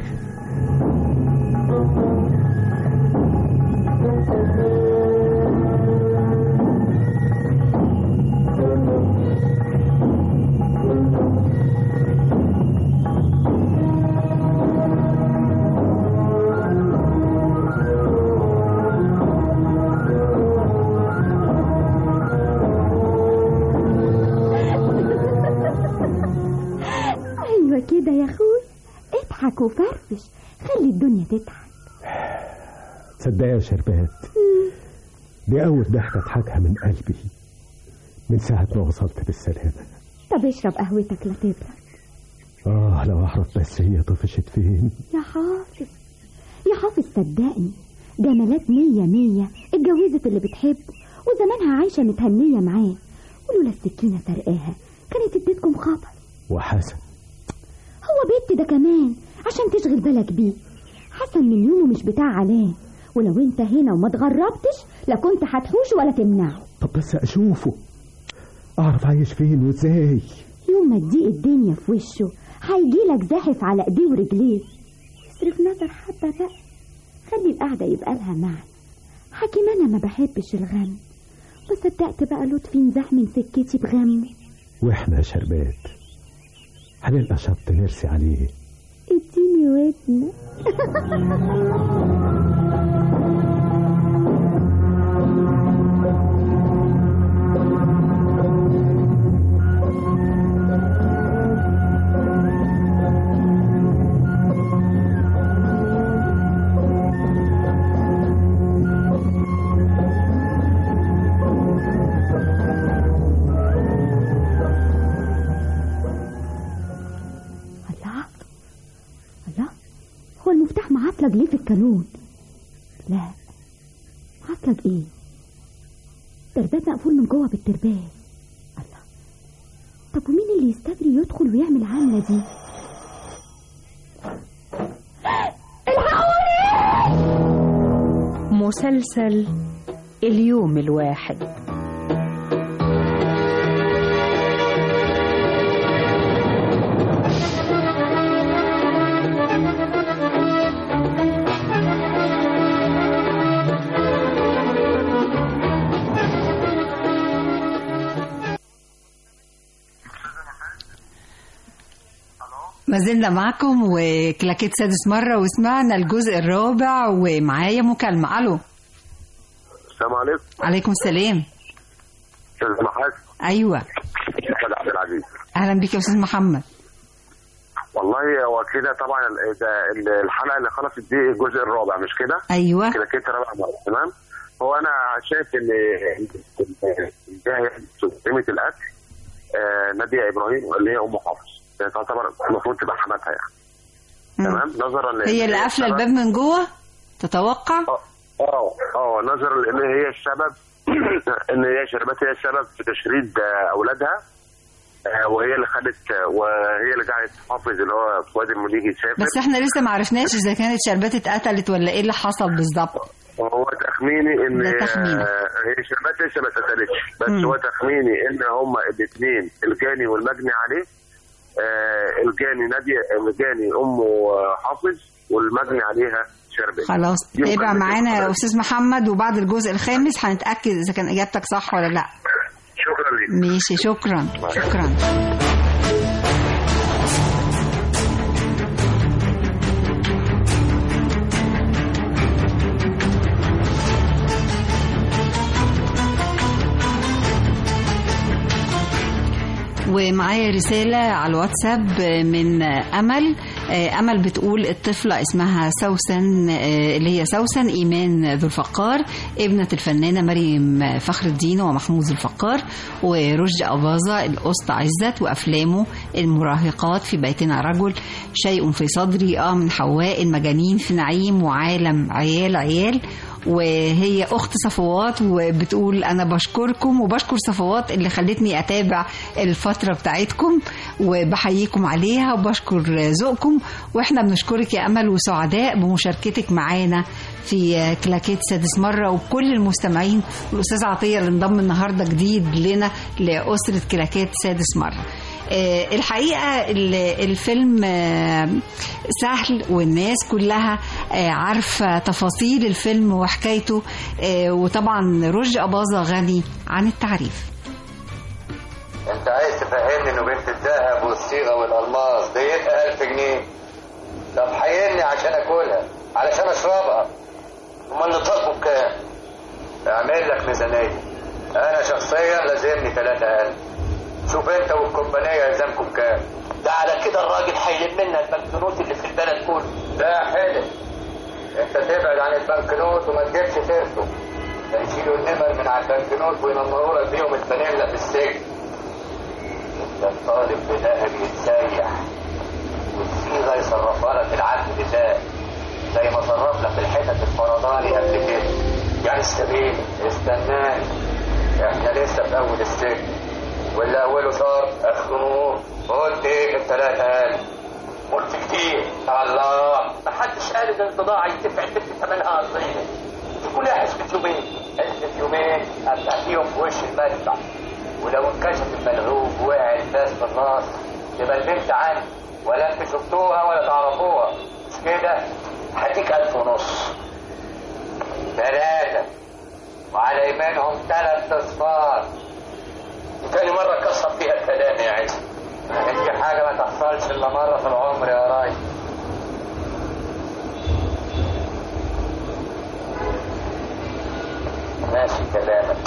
ايوه كده يا اخوي اضحك وفرفش خلي الدنيا تضحك تصدق يا شربات دي اول ضحكة اضحكها من قلبي من ساعة ما وصلت بالسلامة طب اشرب قهوتك لا تبرد اه لو اعرف بس هي طفشت فين يا حافظ يا حافظ صدقني جمالات مية مية اتجوزت اللي بتحبه وزمانها عايشة متهنية معاه ولولا السكينة سرقاها كانت اديتكم خبر وحسن هو بنت ده كمان عشان تشغل بالك بيه حسن من يومه مش بتاع علام ولو انت هنا وما اتغربتش لا كنت هتحوش ولا تمنعه طب بس اشوفه اعرف عايش فين وازاي يوم ما تضيق الدنيا في وشه هيجيلك زاحف على ايديه ورجليه اصرف نظر حبة بقى خلي القعدة يبقى لها معنى حكيم انا ما بحبش الغم وصدقت بقى لطفي نزاح من سكتي بغمه واحنا يا شربات هنلقى شط نرسي عليه اديني ودنك الله الله هو المفتاح معصلج ليه في الكالون لا معصلج ايه تربات مقفول من جوه بالترباس الله طب ومين اللي يستجري يدخل ويعمل العملة دي مسلسل اليوم الواحد ما زلنا معكم وكلاكيت سادس مرة وسمعنا الجزء الرابع ومعايا مكالمة ألو السلام عليكم عليكم السلام استاذ محمد أيوة استاذ عبد العزيز أهلا بك يا أستاذ محمد والله هو كده طبعا ال- ده ال- الحلقه اللي خلصت دي الجزء الرابع مش كده؟ أيوة. كده كده رابع مرة تمام؟ هو انا شايف ان قيمه الاكل آه، ناديه ابراهيم اللي هي ام حافظ هي تعتبر المفروض تبقى حماتها يعني تمام نظرا لأن هي اللي قافلة الباب من جوه تتوقع اه اه نظرا لان هي السبب ان هي شربات هي السبب في تشريد آه، اولادها آه، وهي اللي خدت آه، وهي اللي قاعده تحافظ اللي هو فؤاد المليجي يسافر بس احنا لسه ما عرفناش إذا كانت شربات اتقتلت ولا إيه اللي حصل بالظبط هو تخميني ان ده تخمين. آه، هي شربات لسه ما اتقتلتش بس مم. هو تخميني ان هما الاثنين الجاني والمجني عليه آه، الجاني ناديه الجاني امه حافظ والمجني عليها شربين خلاص يمكن تابع كده. معانا يا استاذ محمد وبعد الجزء الخامس هنتاكد اذا كان اجابتك صح ولا لا شكرا لك ماشي شكرا شكرا ومعايا رسالة على الواتساب من أمل أمل بتقول الطفلة اسمها سوسن اللي هي سوسن إيمان ذو الفقار ابنة الفنانة مريم فخر الدين ومحمود ذو الفقار ورشدي أباظة الأسطى عزت وأفلامه المراهقات في بيتنا رجل شيء في صدري آه من حواء المجانين في نعيم وعالم عيال عيال وهي اخت صفوات وبتقول انا بشكركم وبشكر صفوات اللي خلتني اتابع الفتره بتاعتكم وبحييكم عليها وبشكر ذوقكم واحنا بنشكرك يا امل وسعداء بمشاركتك معانا في كلاكيت سادس مرة وكل المستمعين والأستاذ عطية اللي انضم النهاردة جديد لنا لأسرة كلاكيت سادس مرة آه، الحقيقة ال- الفيلم آه، سهل والناس كلها آه، عارفة تفاصيل الفيلم وحكايته آه، وطبعا رشدي أباظة غني عن التعريف انت عايز تفهمني انه بنت الذهب والصيغه والالماس ديتها 1000 جنيه طب حيرني عشان اكلها علشان اشربها امال اللي طالبه بكام اعمل لك ميزانيه انا شخصيا لازمني 3000 شوف انت والكومبانيه يلزمكم كام ده على كده الراجل هيلم لنا البنكنوت اللي في البلد كله لا حلو انت تبعد عن البنكنوت وما تجيبش سيرته ده يشيلوا النمر من على البنكنوت وينمروا لك بيهم الفانيلا في السجن انت الطالب بذهب يتسيح والصيغه يصرفها لك العقل بذهب زي ما صرف لك الحتت الفرضاني قبل كده يعني السبيل استناني احنا لسه في اول السجن واللي اوله شرط اخره نور قلت ايه الثلاثة قال قلت كتير الله ما حدش قال ان البضاعة يدفع البنت ثمنها اصلية دي كلها حسبة يومين حسبة يومين ابقى فيهم في وش المدفع ولو انكشف الملعوب وقع الفاس في الناس تبقى البنت عندي ولا انتوا شفتوها ولا تعرفوها مش كده هديك الف ونص ثلاثة وعلى يمينهم ثلاث اصفار تاني مرة كسر فيها الكلام يا عيسى دي حاجة ما تحصلش إلا مرة في العمر يا راي ماشي كلامك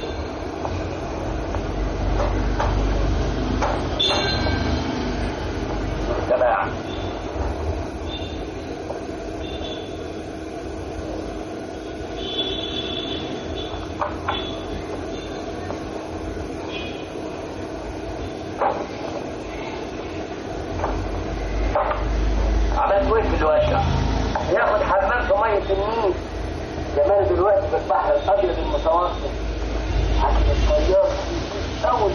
جماعة عملت ايه في الواسع؟ ياخد حمام في ميه النيل زمان دلوقتي في البحر الابيض المتوسط عشان الطيار اول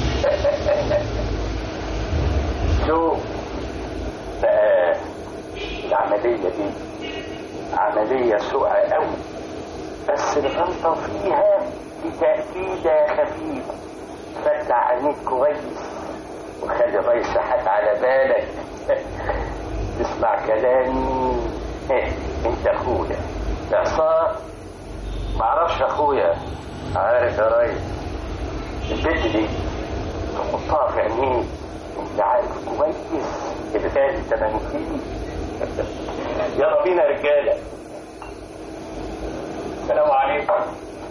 شوف بقى العملية دي عملية سرعة قوي بس الغلطة فيها بتأكيدة خفيفة فتح عينيك كويس وخلي الرئيس حد على بالك تسمع كلامي إيه انت اخويا اعصار معرفش اخويا عارف يا ريس البنت دي تحطها في عينيك انت عارف كويس الغالي تمن فيه يلا بينا يا رجاله السلام عليكم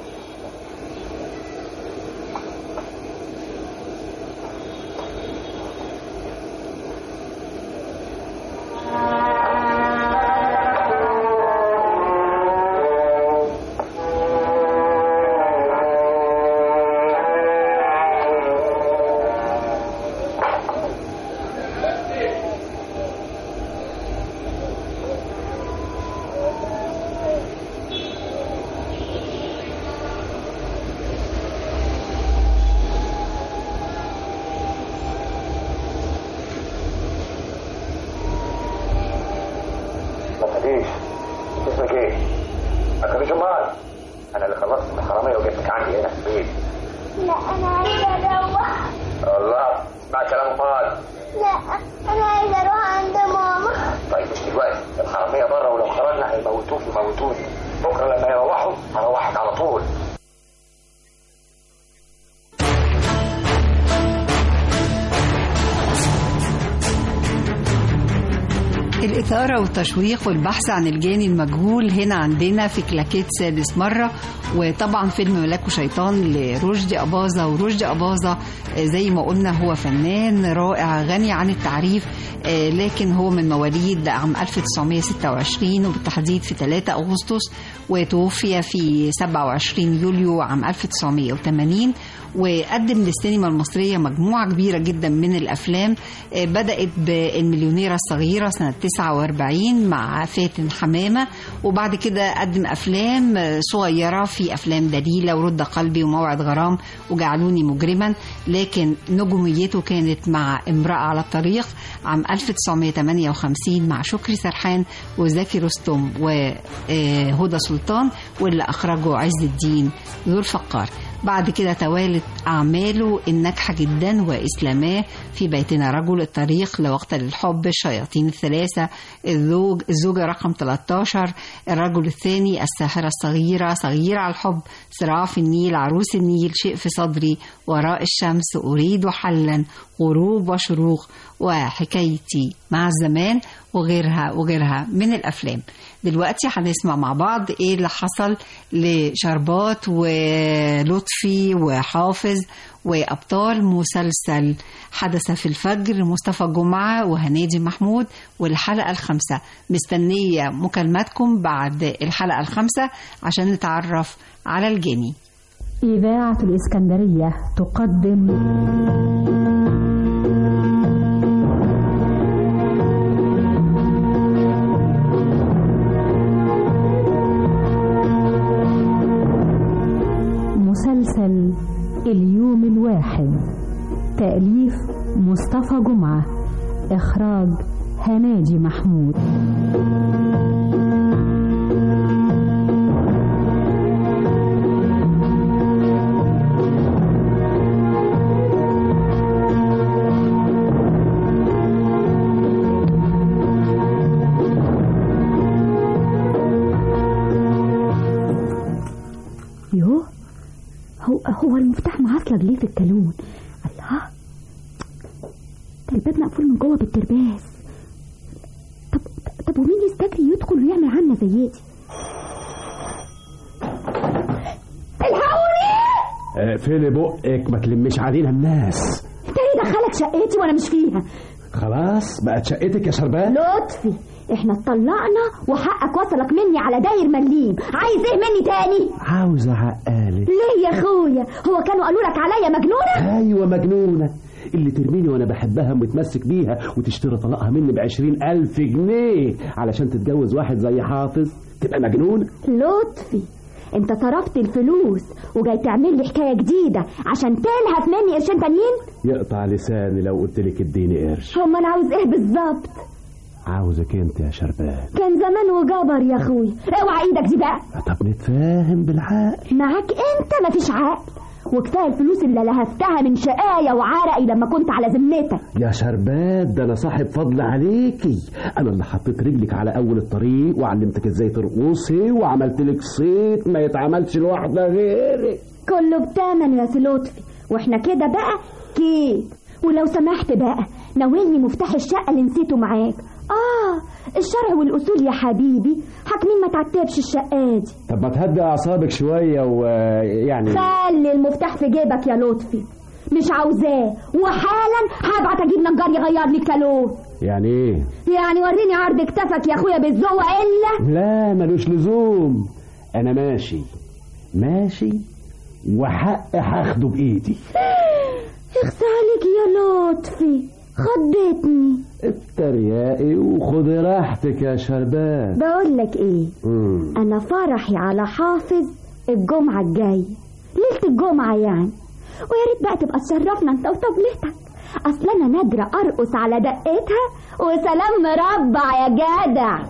ما تخليش اسمك ايه؟ ما تخليش امال انا اللي خلصت من الحراميه وجبتك عندي هنا في البيت لا انا عايزه اروح الله اسمع كلام امال لا انا هتموتوني بكره لما يروحوا هروحك على طول الإثارة والتشويق والبحث عن الجاني المجهول هنا عندنا في كلاكيت سادس مرة وطبعا فيلم ملاك وشيطان لرشدي أباظة ورشدي أباظة آه، زي ما قلنا هو فنان رائع غني عن التعريف آه، لكن هو من مواليد عام 1926 وبالتحديد في 3 أغسطس وتوفي في 27 يوليو عام 1980 وقدم للسينما المصرية مجموعة كبيرة جدا من الأفلام آه، بدأت بالمليونيرة الصغيرة سنة 49 مع فاتن حمامة وبعد كده قدم أفلام آه، صغيرة في أفلام دليلة ورد قلبي وموعد غرام وجعلوني مجرما لكن نجوميته كانت مع امرأة على الطريق عام 1958 مع شكري سرحان وزكي رستم وهدى سلطان واللي أخرجه عز الدين ذو الفقار بعد كده توالت أعماله الناجحة جدا وإسلاماه في بيتنا رجل الطريق لوقت للحب الشياطين الثلاثة الزوج الزوجة رقم 13 الرجل الثاني الساحرة الصغيرة صغيرة على الحب صراع في النيل عروس النيل شيء في صدري وراء الشمس أريد حلا غروب وشروق وحكايتي مع الزمان وغيرها وغيرها من الأفلام دلوقتي هنسمع مع بعض ايه اللي حصل لشربات ولطفي وحافظ وأبطال مسلسل حدث في الفجر مصطفى جمعة وهنادي محمود والحلقة الخامسة مستنية مكالماتكم بعد الحلقة الخامسة عشان نتعرف على الجاني إذاعة الإسكندرية تقدم مسلسل اليوم الواحد تأليف مصطفى جمعة إخراج هناجي محمود يوه هو هو المفتاح معصلج ليه في الكالون الله ده الباب مقفول من جوه بالترباس طب طب ومين يستجري يدخل ويعمل عامله زي دي الحقوني اقفلي بقك ما تلمش علينا الناس انت ايه دخلك شقتي وانا مش فيها خلاص بقت شقتك يا شربان لطفي احنا اتطلقنا وحقك وصلك مني على داير مليم عايز ايه مني تاني عاوز عقالي ليه يا اخويا هو كانوا قالوا لك عليا مجنونه ايوه مجنونه اللي ترميني وانا بحبها ومتمسك بيها وتشتري طلاقها مني بعشرين الف جنيه علشان تتجوز واحد زي حافظ تبقى مجنون لطفي انت صرفت الفلوس وجاي تعمل لي حكايه جديده عشان تلهف مني قرشين تانيين يقطع لساني لو قلت لك اديني قرش امال عاوز ايه بالظبط عاوزك انت يا شربان كان زمان وجبر يا اخويا اوعى ايدك دي بقى طب نتفاهم بالعقل معاك انت مفيش عقل وكفايه الفلوس اللي لهفتها من شقايا وعرقي لما كنت على ذمتك يا شربات ده انا صاحب فضل عليكي انا اللي حطيت رجلك على اول الطريق وعلمتك ازاي ترقصي وعملت لك صيت ما يتعملش لواحده غيرك كله بتمن يا سي لطفي واحنا كده بقى كيد ولو سمحت بقى ناولني مفتاح الشقه اللي نسيته معاك اه الشرع والاصول يا حبيبي حاكمين ما تعتبش الشقه دي طب ما تهدي اعصابك شويه ويعني خلي المفتاح في جيبك يا لطفي مش عاوزاه وحالا هبعت اجيب نجار يغير لي الكالون يعني ايه يعني وريني عرض كتفك يا اخويا بالذوق الا لا ملوش لزوم انا ماشي ماشي وحق هاخده بايدي اخس عليك يا لطفي خضتني اتريقي وخدي راحتك يا شربان بقول لك ايه مم. انا فرحي على حافظ الجمعه الجايه ليله الجمعه يعني ويا ريت بقى تبقى تشرفنا انت وطبلتك اصل انا نادره ارقص على دقتها وسلام مربع يا جدع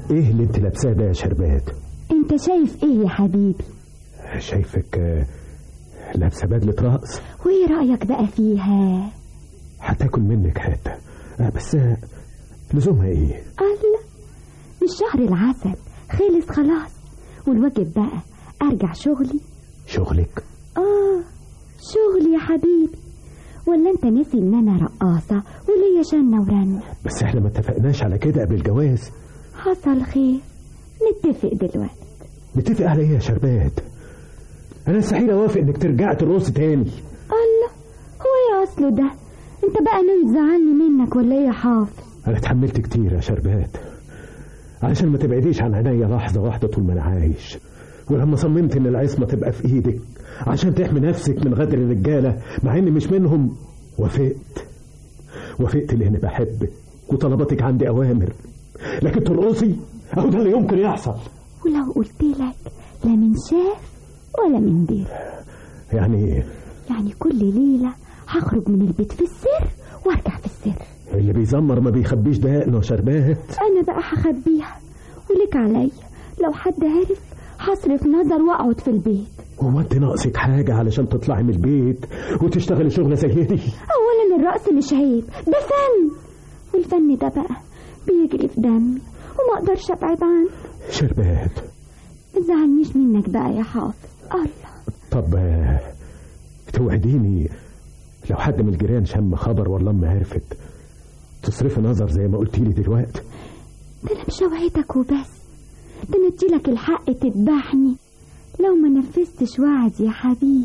ايه اللي انت لابساه ده يا شربات انت شايف ايه يا حبيبي شايفك آه، لابسه بدله رقص وايه رأيك بقى فيها هتاكل منك حته آه، بس آه، لزومها ايه الله مش شهر العسل خلص خلاص والواجب بقى ارجع شغلي شغلك اه شغلي يا حبيبي ولا انت ناسي ان انا رقاصة وليا شنة ورنة بس احنا ما اتفقناش على كده قبل الجواز حصل خير نتفق دلوقتي نتفق على ايه يا شربات انا مستحيل اوافق انك ترجع ترقص تاني الله هو ايه اصله ده انت بقى ناوي تزعلني منك ولا ايه يا حافظ انا اتحملت كتير يا شربات علشان ما تبعديش عن عينيا لحظة واحدة طول ما انا عايش ولما صممت ان العصمة تبقى في ايدك عشان تحمي نفسك من غدر الرجالة مع اني مش منهم وافقت وافقت لاني بحبك وطلباتك عندي اوامر لكن ترقصي اهو ده اللي يمكن يحصل ولو قلت لك لا من شاف ولا من دير يعني ايه يعني كل ليلة هخرج من البيت في السر وارجع في السر اللي بيزمر ما بيخبيش دقنه يا شربات انا بقى هخبيها ولك عليا لو حد عرف هصرف نظر واقعد في البيت هو انت ناقصك حاجة علشان تطلعي من البيت وتشتغلي شغلة زي دي اولا الرقص مش عيب ده فن والفن ده بقى بيجري في دمي وما اقدرش ابعد عنه شربات ما تزعلنيش منك بقى يا حافظ الله طب آه، توعديني لو حد من الجيران شم خبر ولا امي عرفت تصرفي نظر زي ما قلتي لي دلوقتي ده انا مش اوعدك وبس ده انا اديلك الحق تذبحني لو ما نفذتش وعد يا حبيبي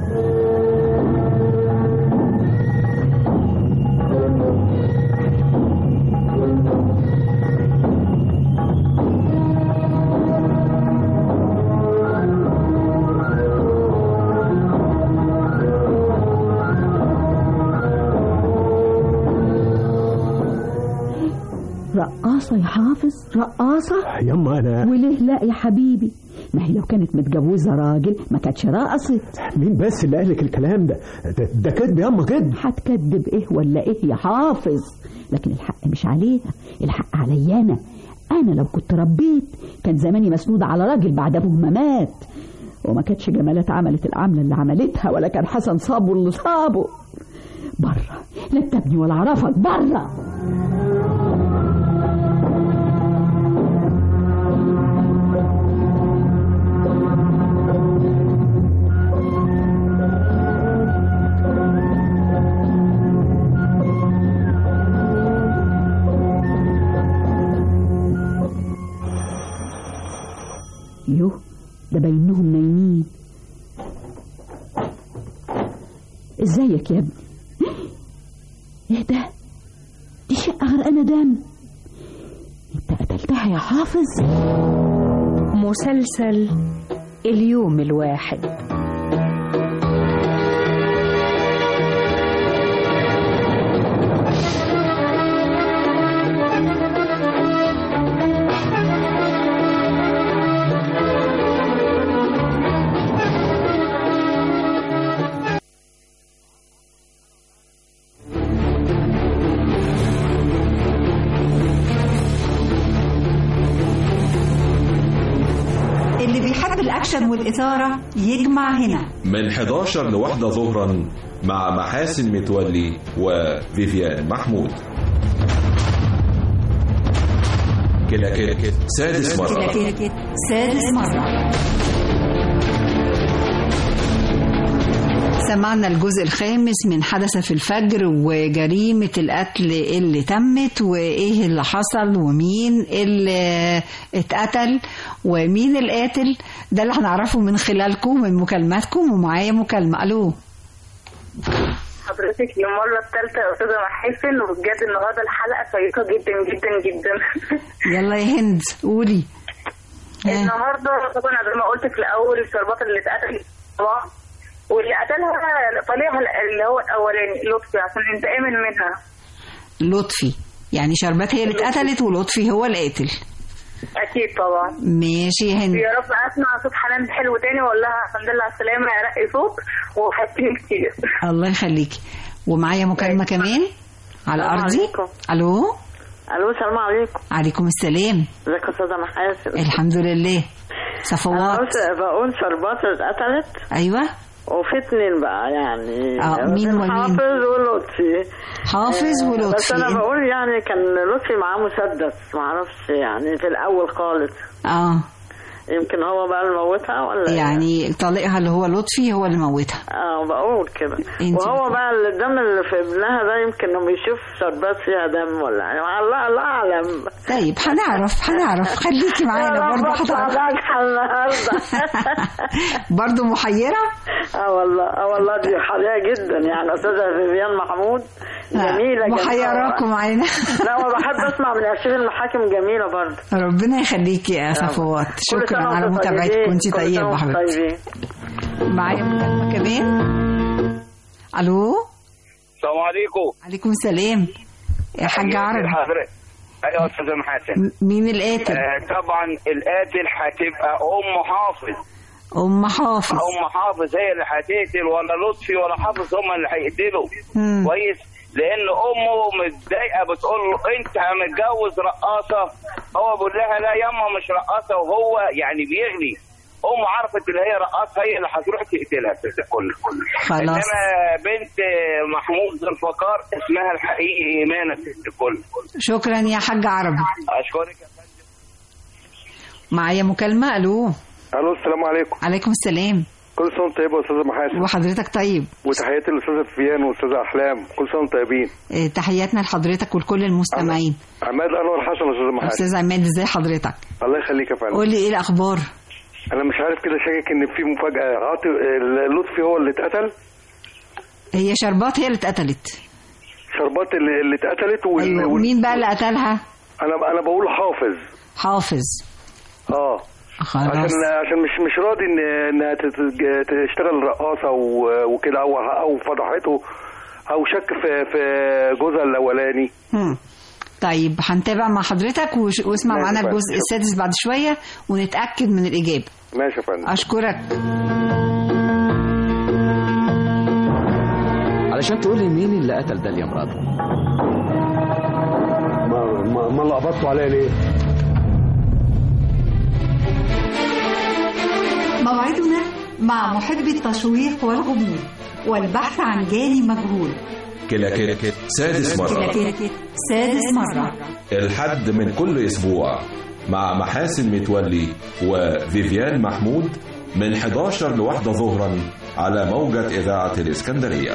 رقاصة يا حافظ رقاصة يما انا وليه لا يا حبيبي ما هي لو كانت متجوزة راجل ما كانتش رقصت مين بس اللي قالك الكلام ده ده, ده كدب يما كدب هتكدب ايه ولا ايه يا حافظ لكن الحق مش عليها الحق عليا انا انا لو كنت ربيت كان زماني مسنودة على راجل بعد ابوه ما مات وما كانتش جمالات عملت العملة اللي عملتها ولا كان حسن صابه اللي صابه بره لا تبني ولا اعرفك بره يوه ده بينهم نايمين ازيك يا ابني ايه ده دي شقة غرقانة دم انت قتلتها يا حافظ مسلسل اليوم الواحد اللي بيحب الأكشن والإثارة يجمع هنا من 11 لواحدة ظهرا مع محاسن متولي وفيفيان محمود كلاكيت سادس مرة كلاكيت سادس مرة سمعنا الجزء الخامس من حدث في الفجر وجريمة القتل اللي تمت وإيه اللي حصل ومين اللي اتقتل ومين القاتل ده اللي هنعرفه من خلالكم من مكالماتكم ومعايا مكالمة ألو حضرتك للمرة الثالثة يا أستاذة محاسن وبجد النهاردة الحلقة شيقة جدا جدا جدا يلا يا هند قولي النهاردة طبعا زي ما قلت في الأول الشربات اللي اتقتلت طبعا واللي قتلها طليقها اللي هو الأولاني لطفي عشان ينتقم منها لطفي يعني شربات هي اللي اتقتلت ولطفي هو القاتل أكيد طبعا ماشي يا هند يا رب أسمع صوت حنان حلو تاني وأقول لها الحمد لله على السلامة يا رقي صوت وحشتني كتير الله يخليكي ومعايا مكالمة كمان على السلام أرضي عليكم. ألو الو السلام عليكم عليكم السلام ازيك يا استاذه محاسن الحمد لله انا صفوات قلت بقول شربات اتقتلت ايوه وفي اتنين بقى يعني اه، مين ومين؟ حافظ ولطفي حافظ آه، ولطفي. بس انا بقول يعني كان لطفي معاه مسدس معرفش يعني في الاول خالص اه يمكن هو بقى اللي موتها ولا إيه؟ يعني طليقها اللي هو لطفي هو اللي موتها اه بقول كده انت وهو بقى الدم اللي في ابنها ده يمكن انه بيشوف شربات فيها دم ولا يعني الله الله اعلم طيب هنعرف هنعرف خليكي معانا أنا برضه بطلع هتعرف ناجحة النهارده برضه محيرة اه والله اه والله دي حريه جدا يعني استاذه فيفيان محمود جميله محيراكم معانا لا وبحب اسمع من ارشيف المحاكم جميله برضه ربنا يخليكي يا صفوات كل شكرا سنة على وانتم متابعتك طيبين. كنت كل سنة طيبة وانتم حبيبتي طيبين. معايا مكالمة كمان الو السلام عليكم عليكم السلام يا حاج عربي حضرتك ايوه يا استاذ محاسن م- مين القاتل آه طبعا القاتل هتبقى ام حافظ ام حافظ ام حافظ هي اللي هتقتل ولا لطفي ولا حافظ هم اللي هيقتلوا مم. كويس لان امه متضايقه بتقول له انت متجوز رقاصه هو بيقول لها لا ياما مش رقاصه وهو يعني بيغلي امه عرفت اللي هي رقاصه هي اللي هتروح تقتلها في كل خلاص. انما بنت محمود ذو الفقار اسمها الحقيقي ايمانه ست الكل شكرا يا حاج عربي اشكرك معايا مكالمة الو الو السلام عليكم عليكم السلام كل سنه وانت طيبه يا استاذه محاسن وحضرتك طيب وتحياتي للاستاذه فيان والاستاذه احلام كل سنه وانتم طيبين آه، تحياتنا لحضرتك ولكل المستمعين عماد انور حسن يا استاذه محاسن استاذ عماد ازاي حضرتك الله يخليك يا فندم قول لي ايه الاخبار انا مش عارف كده شاكك ان في مفاجاه عاطف لطفي هو اللي اتقتل هي شربات هي اللي اتقتلت شربات اللي, اللي اتقتلت وال... ايوه وال... مين بقى اللي قتلها انا انا بقول حافظ حافظ اه خلاص عشان عشان مش مش راضي ان انها تت- تشتغل رقاصه و- وكده او او فضحته او شك في في جوزها الاولاني هم. طيب هنتابع مع حضرتك وش- واسمع ماشي معانا يا فندم. الجزء السادس بعد شوية ونتأكد من الإجابة ماشي يا فندم أشكرك علشان تقول لي مين اللي قتل ده يا مراد ما ما, ما لقبطتوا عليا ليه؟ موعدنا مع محب التشويق والغموض والبحث عن جاني مجهول كلاكيت سادس مرة كلاكيت سادس مرة الحد من كل أسبوع مع محاسن متولي وفيفيان محمود من 11 لواحدة ظهرا على موجة إذاعة الإسكندرية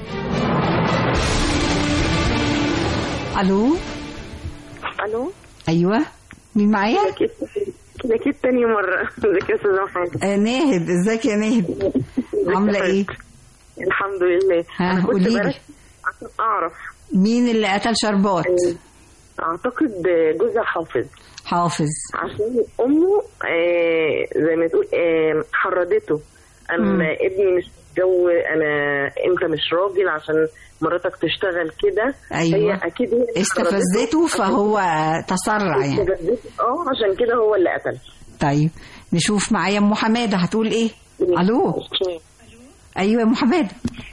ألو الو أيوة مين معايا؟ كده اكيد تاني مرة ازيك يا استاذة محمد آه ناهد ازيك يا ناهد عاملة ايه؟ الحمد لله ها، أنا كنت قوليلي. بركز عشان اعرف مين اللي قتل شربات؟ اعتقد جوزها حافظ حافظ عشان امه آه زي ما تقول آه حرضته انا مم. ابني مش جو انا انت مش راجل عشان مراتك تشتغل كده أيوة. هي اكيد هي اللي استفزته فهو تسرع يعني استفزته اه عشان كده هو اللي قتل طيب نشوف معايا ام حماده هتقول ايه الو ايوه يا ام حماده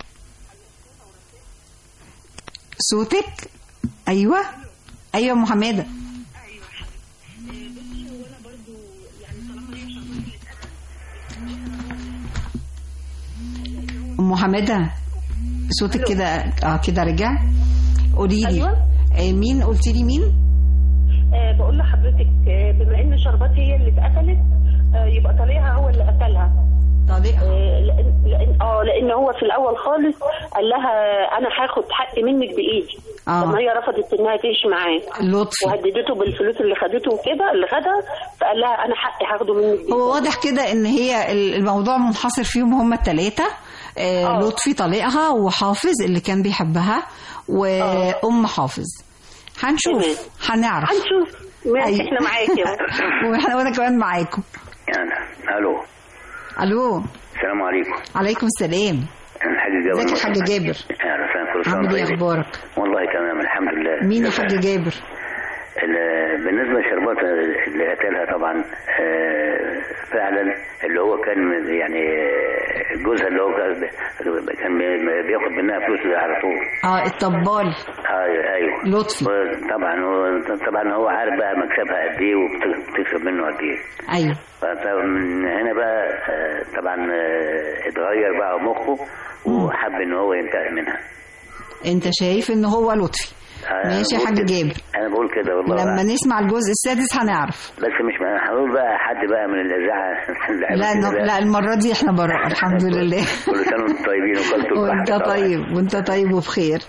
صوتك ايوه ايوه يا ام حماده ام حماده صوتك كده اه كده رجع قولي لي أيوة. آه، مين قلتي لي مين آه بقول لحضرتك آه بما ان شربات هي اللي اتقتلت آه يبقى طليقها هو اللي قتلها طليقها آه لان لان اه لان هو في الاول خالص قال لها انا هاخد حقي منك بايدي آه. لما هي رفضت انها تعيش معاه لطفي وهددته بالفلوس اللي خدته وكده اللي خدها فقال لها انا حقي هاخده منك بإيدي. هو واضح كده ان هي الموضوع منحصر فيهم هم الثلاثه آه. لطفي طليقها وحافظ اللي كان بيحبها وام حافظ هنشوف هنعرف هنشوف ماشي احنا معاكي واحنا وانا كمان معاكم انا الو الو السلام عليكم عليكم السلام انا الحاج جابر ازيك يا حاج جابر اهلا وسهلا كل سنه عامل ايه وانتم طيبين. اخبارك والله تمام الحمد لله مين يا حاج جابر ال- بالنسبه لشربات اللي قتلها طبعا آه، فعلا اللي هو كان من- يعني آه، جوزها اللي هو كان- كان بي- بياخد منها فلوس على طول اه الطبال ايوه ايوه لطفي طبعا هو طبعا هو عارف بقى مكسبها قد ايه وبتكسب منه قد ايه ايوه فمن هنا بقى آه، طبعا آه، اتغير بقى مخه وحب ان هو ينتقم منها انت شايف ان هو لطفي أنا ماشي يا بقول حاج كده. جابر انا بقول كده والله لما أعلم. نسمع الجزء السادس هنعرف بس مش هنقول بقى حد بقى من الاذاعه اللي لا عمل ن- كده. لا المرة دي احنا براء الحمد لله كل سنه وانتم طيبين وكلتوا وانت البحر طبعاً. طيب وانت طيب وبخير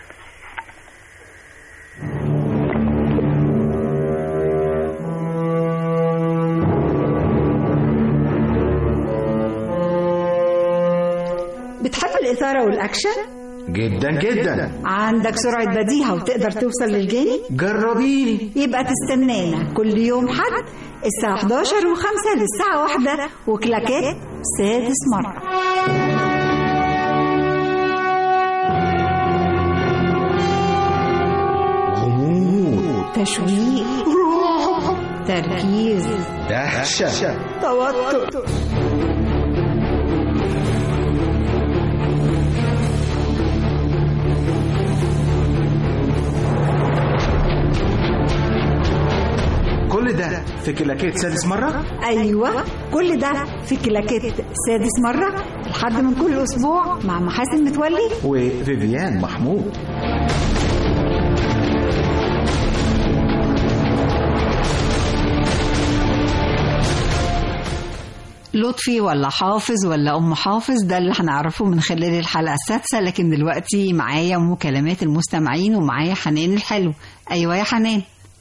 بتحب الإثارة والأكشن؟ جدا جدا عندك سرعة بديهة وتقدر توصل للجاني؟ جربيني يبقى تستنانا كل يوم حد الساعة 11 و5 للساعة واحدة وكلاكات سادس مرة غموض تشويق تركيز دهشة توتر كل ده في كلاكيت سادس مرة أيوة كل ده في كلاكات سادس مرة لحد من كل أسبوع مع محاسن متولي وفيفيان محمود لطفي ولا حافظ ولا أم حافظ ده اللي هنعرفه من خلال الحلقة السادسة لكن دلوقتي معايا مكالمات المستمعين ومعايا حنان الحلو أيوة يا حنان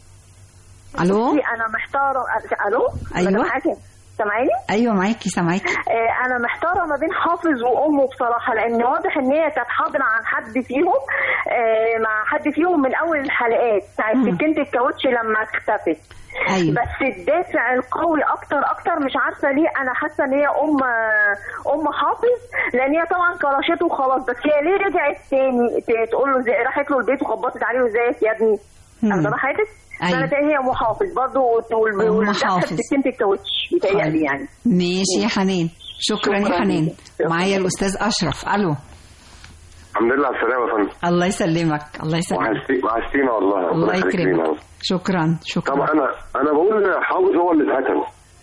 ألو بصي انا محتاره الو أيوة. أنا معاكي سامعيني أيوة معاكي سامعاكي آه، انا محتاره ما بين حافظ وامه بصراحه لان واضح ان هي كانت حاضره عن حد فيهم آه، مع حد فيهم من اول الحلقات ساعه سكينه الكاوتش لما اختفت أيوة. بس الدافع القوي اكتر اكتر مش عارفه ليه انا حاسه ان هي ام ام حافظ لان هي طبعا كرشته وخلاص بس هي ليه رجعت تاني ت- تقول له ازاي راحت له البيت وخبطت عليه ازيك يا ابني انا راحت أيوة. فانا تاني هي ام حافظ برضه وال- أم والدفع حافظ. في سكينه الكاوتش بيتهيألي يعني ماشي يا حنان شكرا يا شكراً. حنان معايا الأستاذ أشرف ألو الحمد لله على السلامة يا فندم الله يسلمك الله يسلمك وحشتي- وحشتينا والله ربنا الله يخليك لينا. يكرمك شكرا شكرا طبعا انا انا بقول حافظ هو اللي اتقتل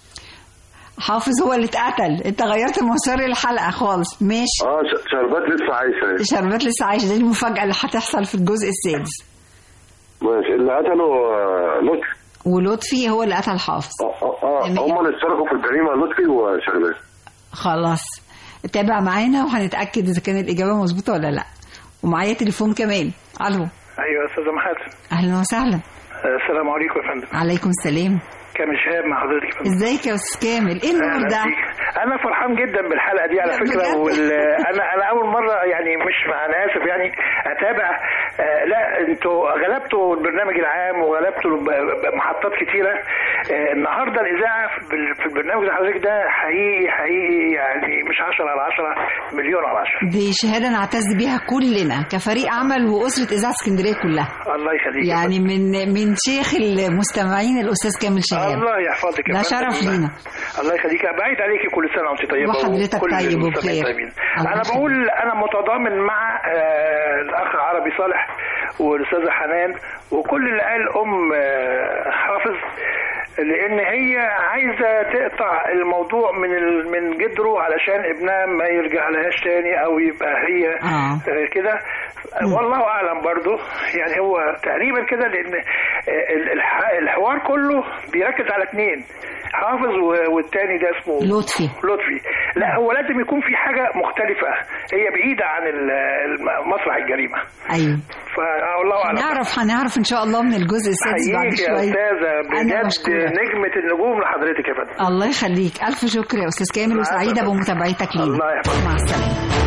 حافظ هو اللي اتقتل انت غيرت مسار الحلقة خالص ماشي اه ش- شربات لسه عايشه شربات لسه عايشة دي المفاجأة اللي هتحصل في الجزء السادس ماشي اللي قتله آه، لطفي ولطفي هو اللي قتل حافظ اه اه هم اللي اشتركوا في الجريمه لطفي وشربات خلاص تابع معانا وهنتأكد إذا كانت الإجابة مظبوطة ولا لا ومعايا تليفون كمان ألو ايوه استاذه محاسن أهلا وسهلا آه، السلام عليكم يا فندم عليكم السلام كامل شهاب مع حضرتك يا فندم ازيك يا أستاذ كامل إيه النور أهلا ده؟ بيك. انا فرحان جدا بالحلقه دي على فكره وال... انا انا اول مره يعني مش انا اسف يعني اتابع آه لا انتوا غلبتوا البرنامج العام وغلبتوا ب- ب- محطات كتيره آه النهارده الاذاعه في بال- في البرنامج اللي حضرتك ده حقيقي حقيقي يعني مش 10 على 10 مليون على 10 دي شهادة نعتز بيها كلنا كفريق عمل وأسرة إذاعة اسكندرية كلها الله يخليك يا يعني من من شيخ المستمعين الأستاذ كامل شهاب الله يحفظك يا ده فندم. شرف لينا الله يخليك بعيد عليكي كل سنه وانت طيبه وحضرتك وكل طيب المستمعين وبخير. طيبين الله انا يخليك. بقول انا متضامن مع آه، الاخ عربي صالح والاستاذه حنان وكل اللي قال ام آه، حافظ لان هي عايزه تقطع الموضوع من ال- من جدره علشان ابنها ما يرجع لهاش تاني او يبقى هي آه. آه، كده والله اعلم برضو يعني هو تقريبا كده لان آه، ال- الح- الحوار كله بيركز على اتنين حافظ و- والتاني ده اسمه لطفي لطفي لا هو لازم يكون في حاجه مختلفه هي بعيده عن ال- الم- مسرح الجريمه أيوه فالله اعلم هنعرف هنعرف إن شاء الله من الجزء السادس بعد حقيقي يا شوية استاذه أنا بجد بشكرك. نجمه النجوم لحضرتك يا فندم الله يخليك ألف شكر يا أستاذ كامل وسعيدة بمتابعتك لينا الله يحفظك مع السلامة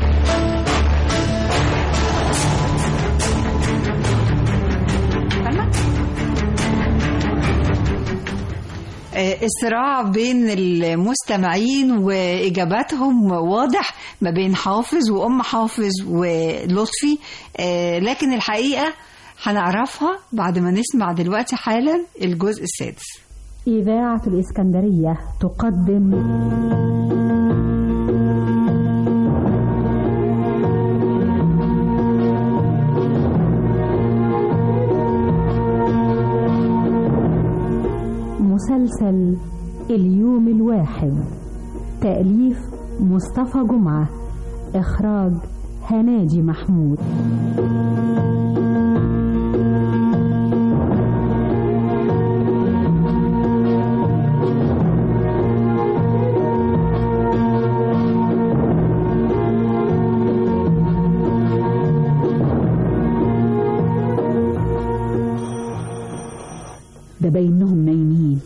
آه، الصراع بين المستمعين وإجاباتهم واضح ما بين حافظ وأم حافظ ولطفي آه، لكن الحقيقة هنعرفها بعد ما نسمع دلوقتي حالا الجزء السادس إذاعة الإسكندرية تقدم مسلسل اليوم الواحد تأليف مصطفى جمعة إخراج هناجي محمود ده باينهم نايمين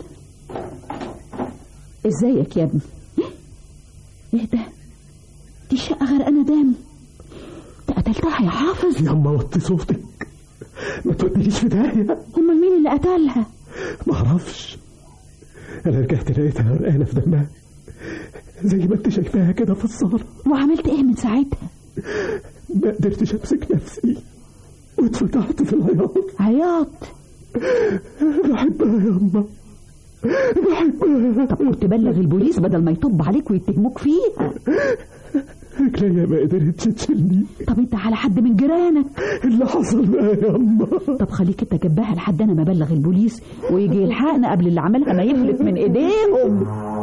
ازيك يا ابني ايه ده دي شقة غرقانة دم انت قتلتها يا حافظ يما وطي صوتك ما تودينيش في داهية امال مين اللي قتلها ما اعرفش انا رجعت لقيتها غرقانة في دمها زي ما انت شايفاها كده في الصالة وعملت ايه من ساعتها ما قدرتش امسك نفسي واتفتحت في العياط عياط بحبها يا اما بحبها طب كنت تبلغ البوليس بدل ما يطب عليك ويتهموك فيه رجليا ما قدرتش تشيلني طب انت على حد من جيرانك اللي حصل بقى يا اما طب خليك انت جنبها لحد انا ما ابلغ البوليس ويجي يلحقنا قبل اللي عملها ما يفلت من ايديهم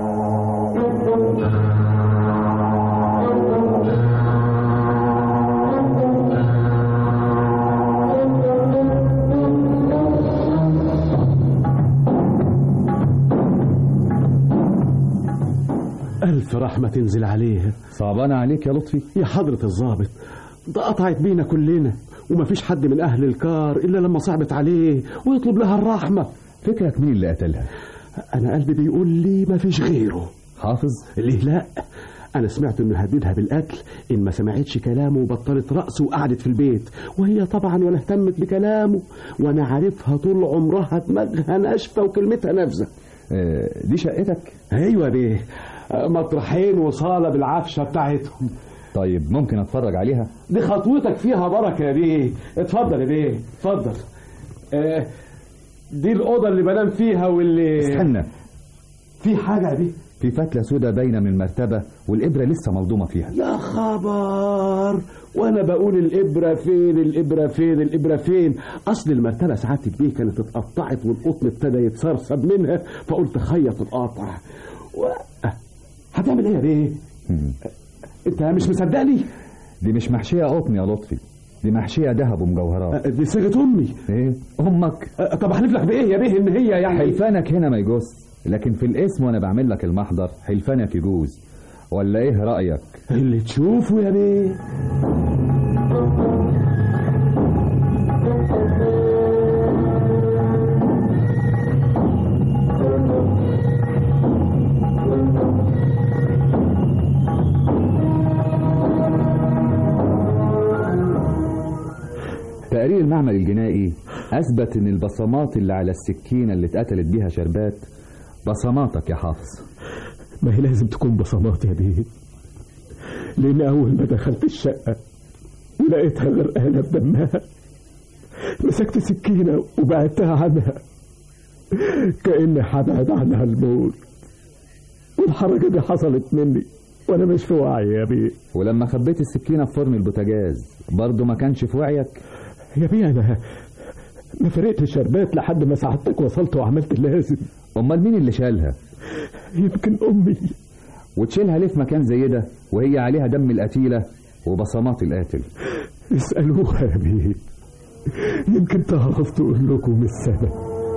ألف رحمة تنزل عليه صعبان عليك يا لطفي يا حضرة الضابط ده قطعت بينا كلنا ومفيش حد من أهل الكار إلا لما صعبت عليه ويطلب لها الرحمة فكرك مين اللي قتلها أنا قلبي بيقول لي مفيش غيره حافظ ليه لا أنا سمعت إنه هددها بالقتل إن ما سمعتش كلامه وبطلت رأسه وقعدت في البيت وهي طبعا ولا اهتمت بكلامه وأنا عارفها طول عمرها دماغها ناشفة وكلمتها نافذة آه دي شقتك أيوة بيه مطرحين وصالة بالعفشة بتاعتهم طيب ممكن اتفرج عليها دي خطوتك فيها بركة يا بيه اتفضل يا بيه اتفضل اه دي الأوضة اللي بنام فيها واللي استنى في حاجة دي في فتلة سودة باينة من المرتبة والإبرة لسه ملضومة فيها يا خبر وانا بقول الابره فين الابره فين الابره فين اصل المرتبه ساعات بيه كانت اتقطعت والقطن ابتدى يتسرسب منها فقلت خيط القاطع و... هتعمل ايه يا بيه انت مش مصدقني دي مش محشية قطن يا لطفي دي محشية ذهب ومجوهرات دي صيغه امي ايه امك طب احلف لك بايه يا بيه ان هي يعني حلفانك هنا ما يجوز لكن في الاسم وانا بعمل لك المحضر حلفانك يجوز ولا ايه رأيك اللي تشوفه يا بيه تقرير المعمل الجنائي أثبت إن البصمات اللي على السكينة اللي اتقتلت بيها شربات بصماتك يا حافظ ما هي لازم تكون بصمات يا بيه لأن أول ما دخلت الشقة ولقيتها غرقانة بدمها مسكت سكينة وبعدتها عنها كأني هبعد عنها الموت والحركة دي حصلت مني وأنا مش في وعي يا بيه ولما خبيت السكينة في فرن البوتاجاز برضه ما كانش في وعيك يا بيه أنا ما فرقتش شربات لحد ما ساعدتك وصلت وعملت اللازم أمال مين اللي شالها؟ يمكن أمي وتشيلها ليه في مكان زي ده وهي عليها دم القتيلة وبصمات القاتل اسألوها يا بيه يمكن تعرف تقول لكم السبب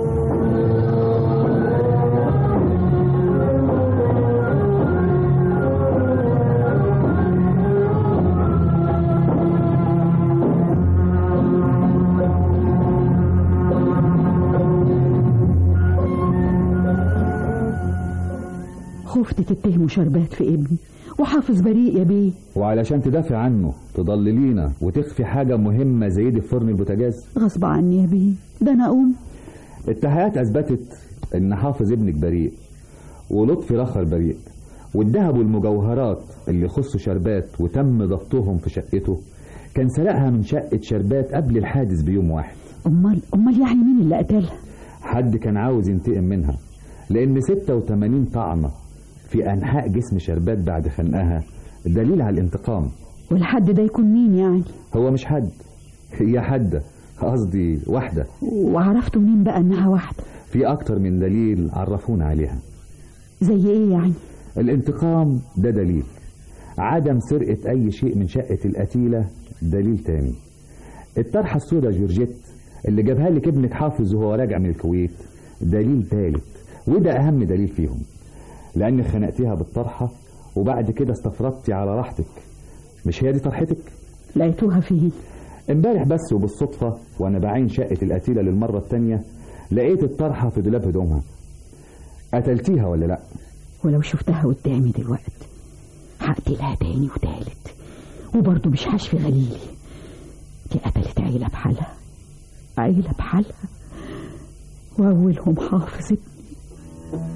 خفت تتهموا شربات في ابني وحافظ بريء يا بيه وعلشان تدافع عنه تضللينا وتخفي حاجة مهمة زي دي في فرن البوتاجاز غصب عني يا بيه ده انا اقوم التحقيقات اثبتت ان حافظ ابنك بريء ولطفي الاخر بريء والذهب والمجوهرات اللي يخصوا شربات وتم ضبطهم في شقته كان سرقها من شقة شربات قبل الحادث بيوم واحد امال امال يعني مين اللي قتلها حد كان عاوز ينتقم منها لان 86 طعنة في انحاء جسم شربات بعد خنقها دليل على الانتقام والحد ده يكون مين يعني هو مش حد هي حدة قصدي واحدة وعرفتوا منين بقى انها واحدة في أكتر من دليل عرفونا عليها زي ايه يعني الانتقام ده دليل عدم سرقة أي شيء من شقة القتيلة دليل تاني الطرحة السوداء جورجيت اللي جابها لك ابنك حافظ وهو راجع من الكويت دليل ثالث وده أهم دليل فيهم لأن خنقتيها بالطرحة وبعد كده استفردتي على راحتك مش هي دي طرحتك؟ لقيتوها فين امبارح بس وبالصدفة وأنا بعين شقة القتيلة للمرة التانية لقيت الطرحة في دولاب هدومها قتلتيها ولا لأ؟ ولو شفتها قدامي دلوقتي هقتلها تاني وتالت وبرضه مش هشفي غليلي دي قتلت عيلة بحالها عيلة بحالها وأولهم حافظ ابني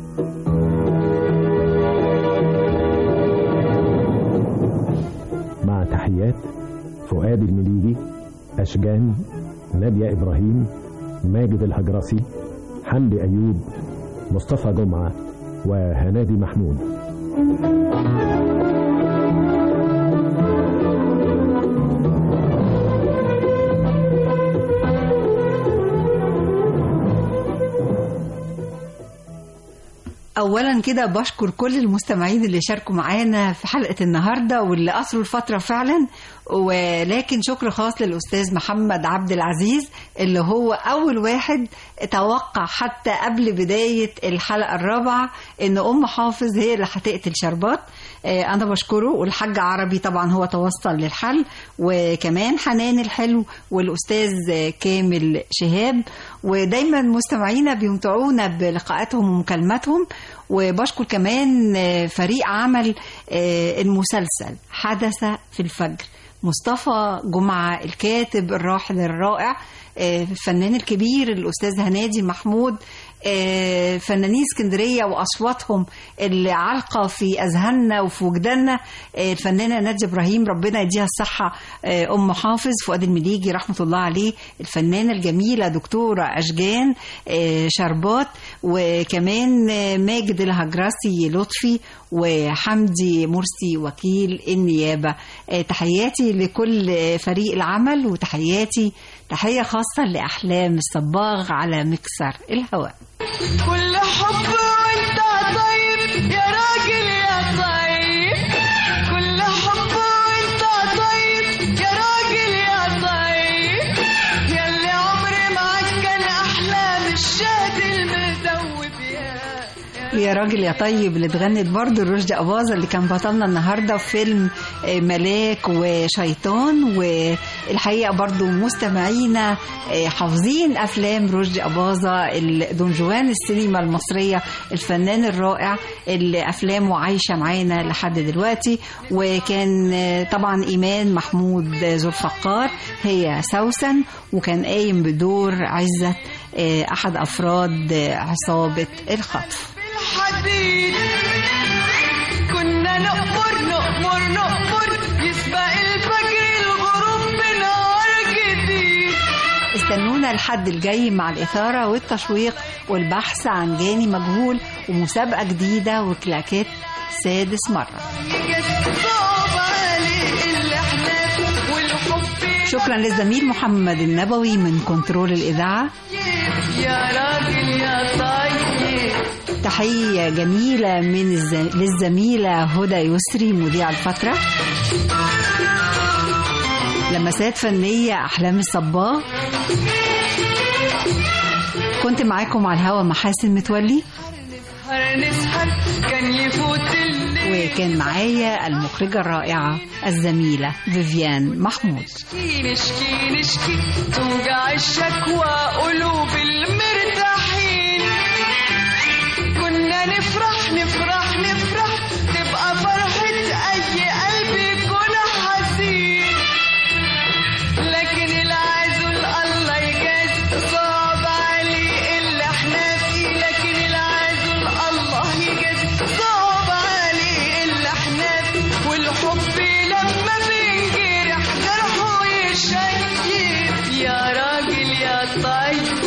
مع تحيات فؤاد المليجي أشجان نادية إبراهيم ماجد الهجرسي حمدي أيوب مصطفى جمعة وهنادي محمود اولا كده بشكر كل المستمعين اللي شاركوا معانا في حلقه النهارده واللي اثروا الفتره فعلا ولكن شكر خاص للاستاذ محمد عبد العزيز اللي هو اول واحد توقع حتى قبل بدايه الحلقه الرابعه ان ام حافظ هي اللي هتقتل شربات آه، انا بشكره والحاج عربي طبعا هو توصل للحل وكمان حنان الحلو والاستاذ كامل شهاب ودايما مستمعينا بيمتعونا بلقاءاتهم ومكالماتهم وبشكر كمان آه، فريق عمل آه، المسلسل حدث في الفجر مصطفى جمعة الكاتب الراحل الرائع آه، الفنان الكبير الأستاذ هنادي محمود آه، فنانين اسكندرية وأصواتهم اللي علقة في أذهاننا وفي وجداننا آه، الفنانة نادية إبراهيم ربنا يديها الصحة آه، أم حافظ فؤاد المليجي رحمة الله عليه الفنانة الجميلة دكتورة أشجان آه، شربات وكمان آه، ماجد الهجرسي لطفي وحمدي مرسي وكيل النيابة آه، تحياتي لكل آه، فريق العمل وتحياتي تحية خاصة لأحلام الصباغ على مكسر الهواء كل حب وانت طيب يا راجل يا طيب كل حب وانت طيب يا راجل يا طيب ياللي عمري معاك كان احلام الشهد المذوب يا يا راجل يا طيب اللي اتغنت برضه رشدي أباظة اللي كان بطلنا النهاردة في فيلم آه، ملاك وشيطان والحقيقة برضه مستمعينا آه، حافظين أفلام رشدي أباظة ال- دون جوان السينما المصرية الفنان الرائع اللي أفلامه عايشة معانا لحد دلوقتي وكان آه، طبعا إيمان محمود ذو الفقار هي سوسن وكان قايم بدور عزت آه، أحد أفراد آه، عصابة الخطف الحديد كنا نأمر نأمر نأمر يسبق الفجر الغروب بنهار جديد استنونا الحد الجاي مع الإثارة والتشويق والبحث عن جاني مجهول ومسابقة جديدة وكلاكات سادس مرة صعب عليه اللي احنا فيه والحب شكرا للزميل محمد النبوي من كنترول الإذاعة يا راجل يا طيب تحية جميلة من الز... للزميلة هدى يسري مذيع الفترة لمسات فنية أحلام الصباغ كنت معاكم على الهوا محاسن متولي نسهر نسهر كان يفوت الليل وكان معايا المخرجة الرائعة الزميلة فيفيان محمود نشكي نشكي نشكي توجع الشكوى قلوب المرتاحين كنا نفرح نفرح نفرح تبقى فرحة أي قلب يكون حزين لكن العزل الله يجاز صعب عليه اللي احنا فيه لكن العزل الله يجاز صعب عليه اللي احنا فيه والحب لما بينجرح جرحه يشيب يا راجل يا طيب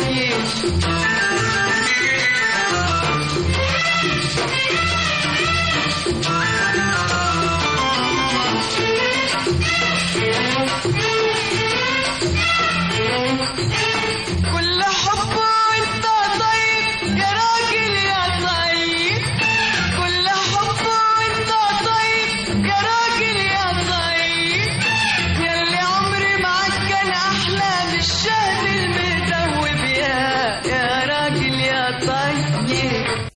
كل حب وانت طيب طيب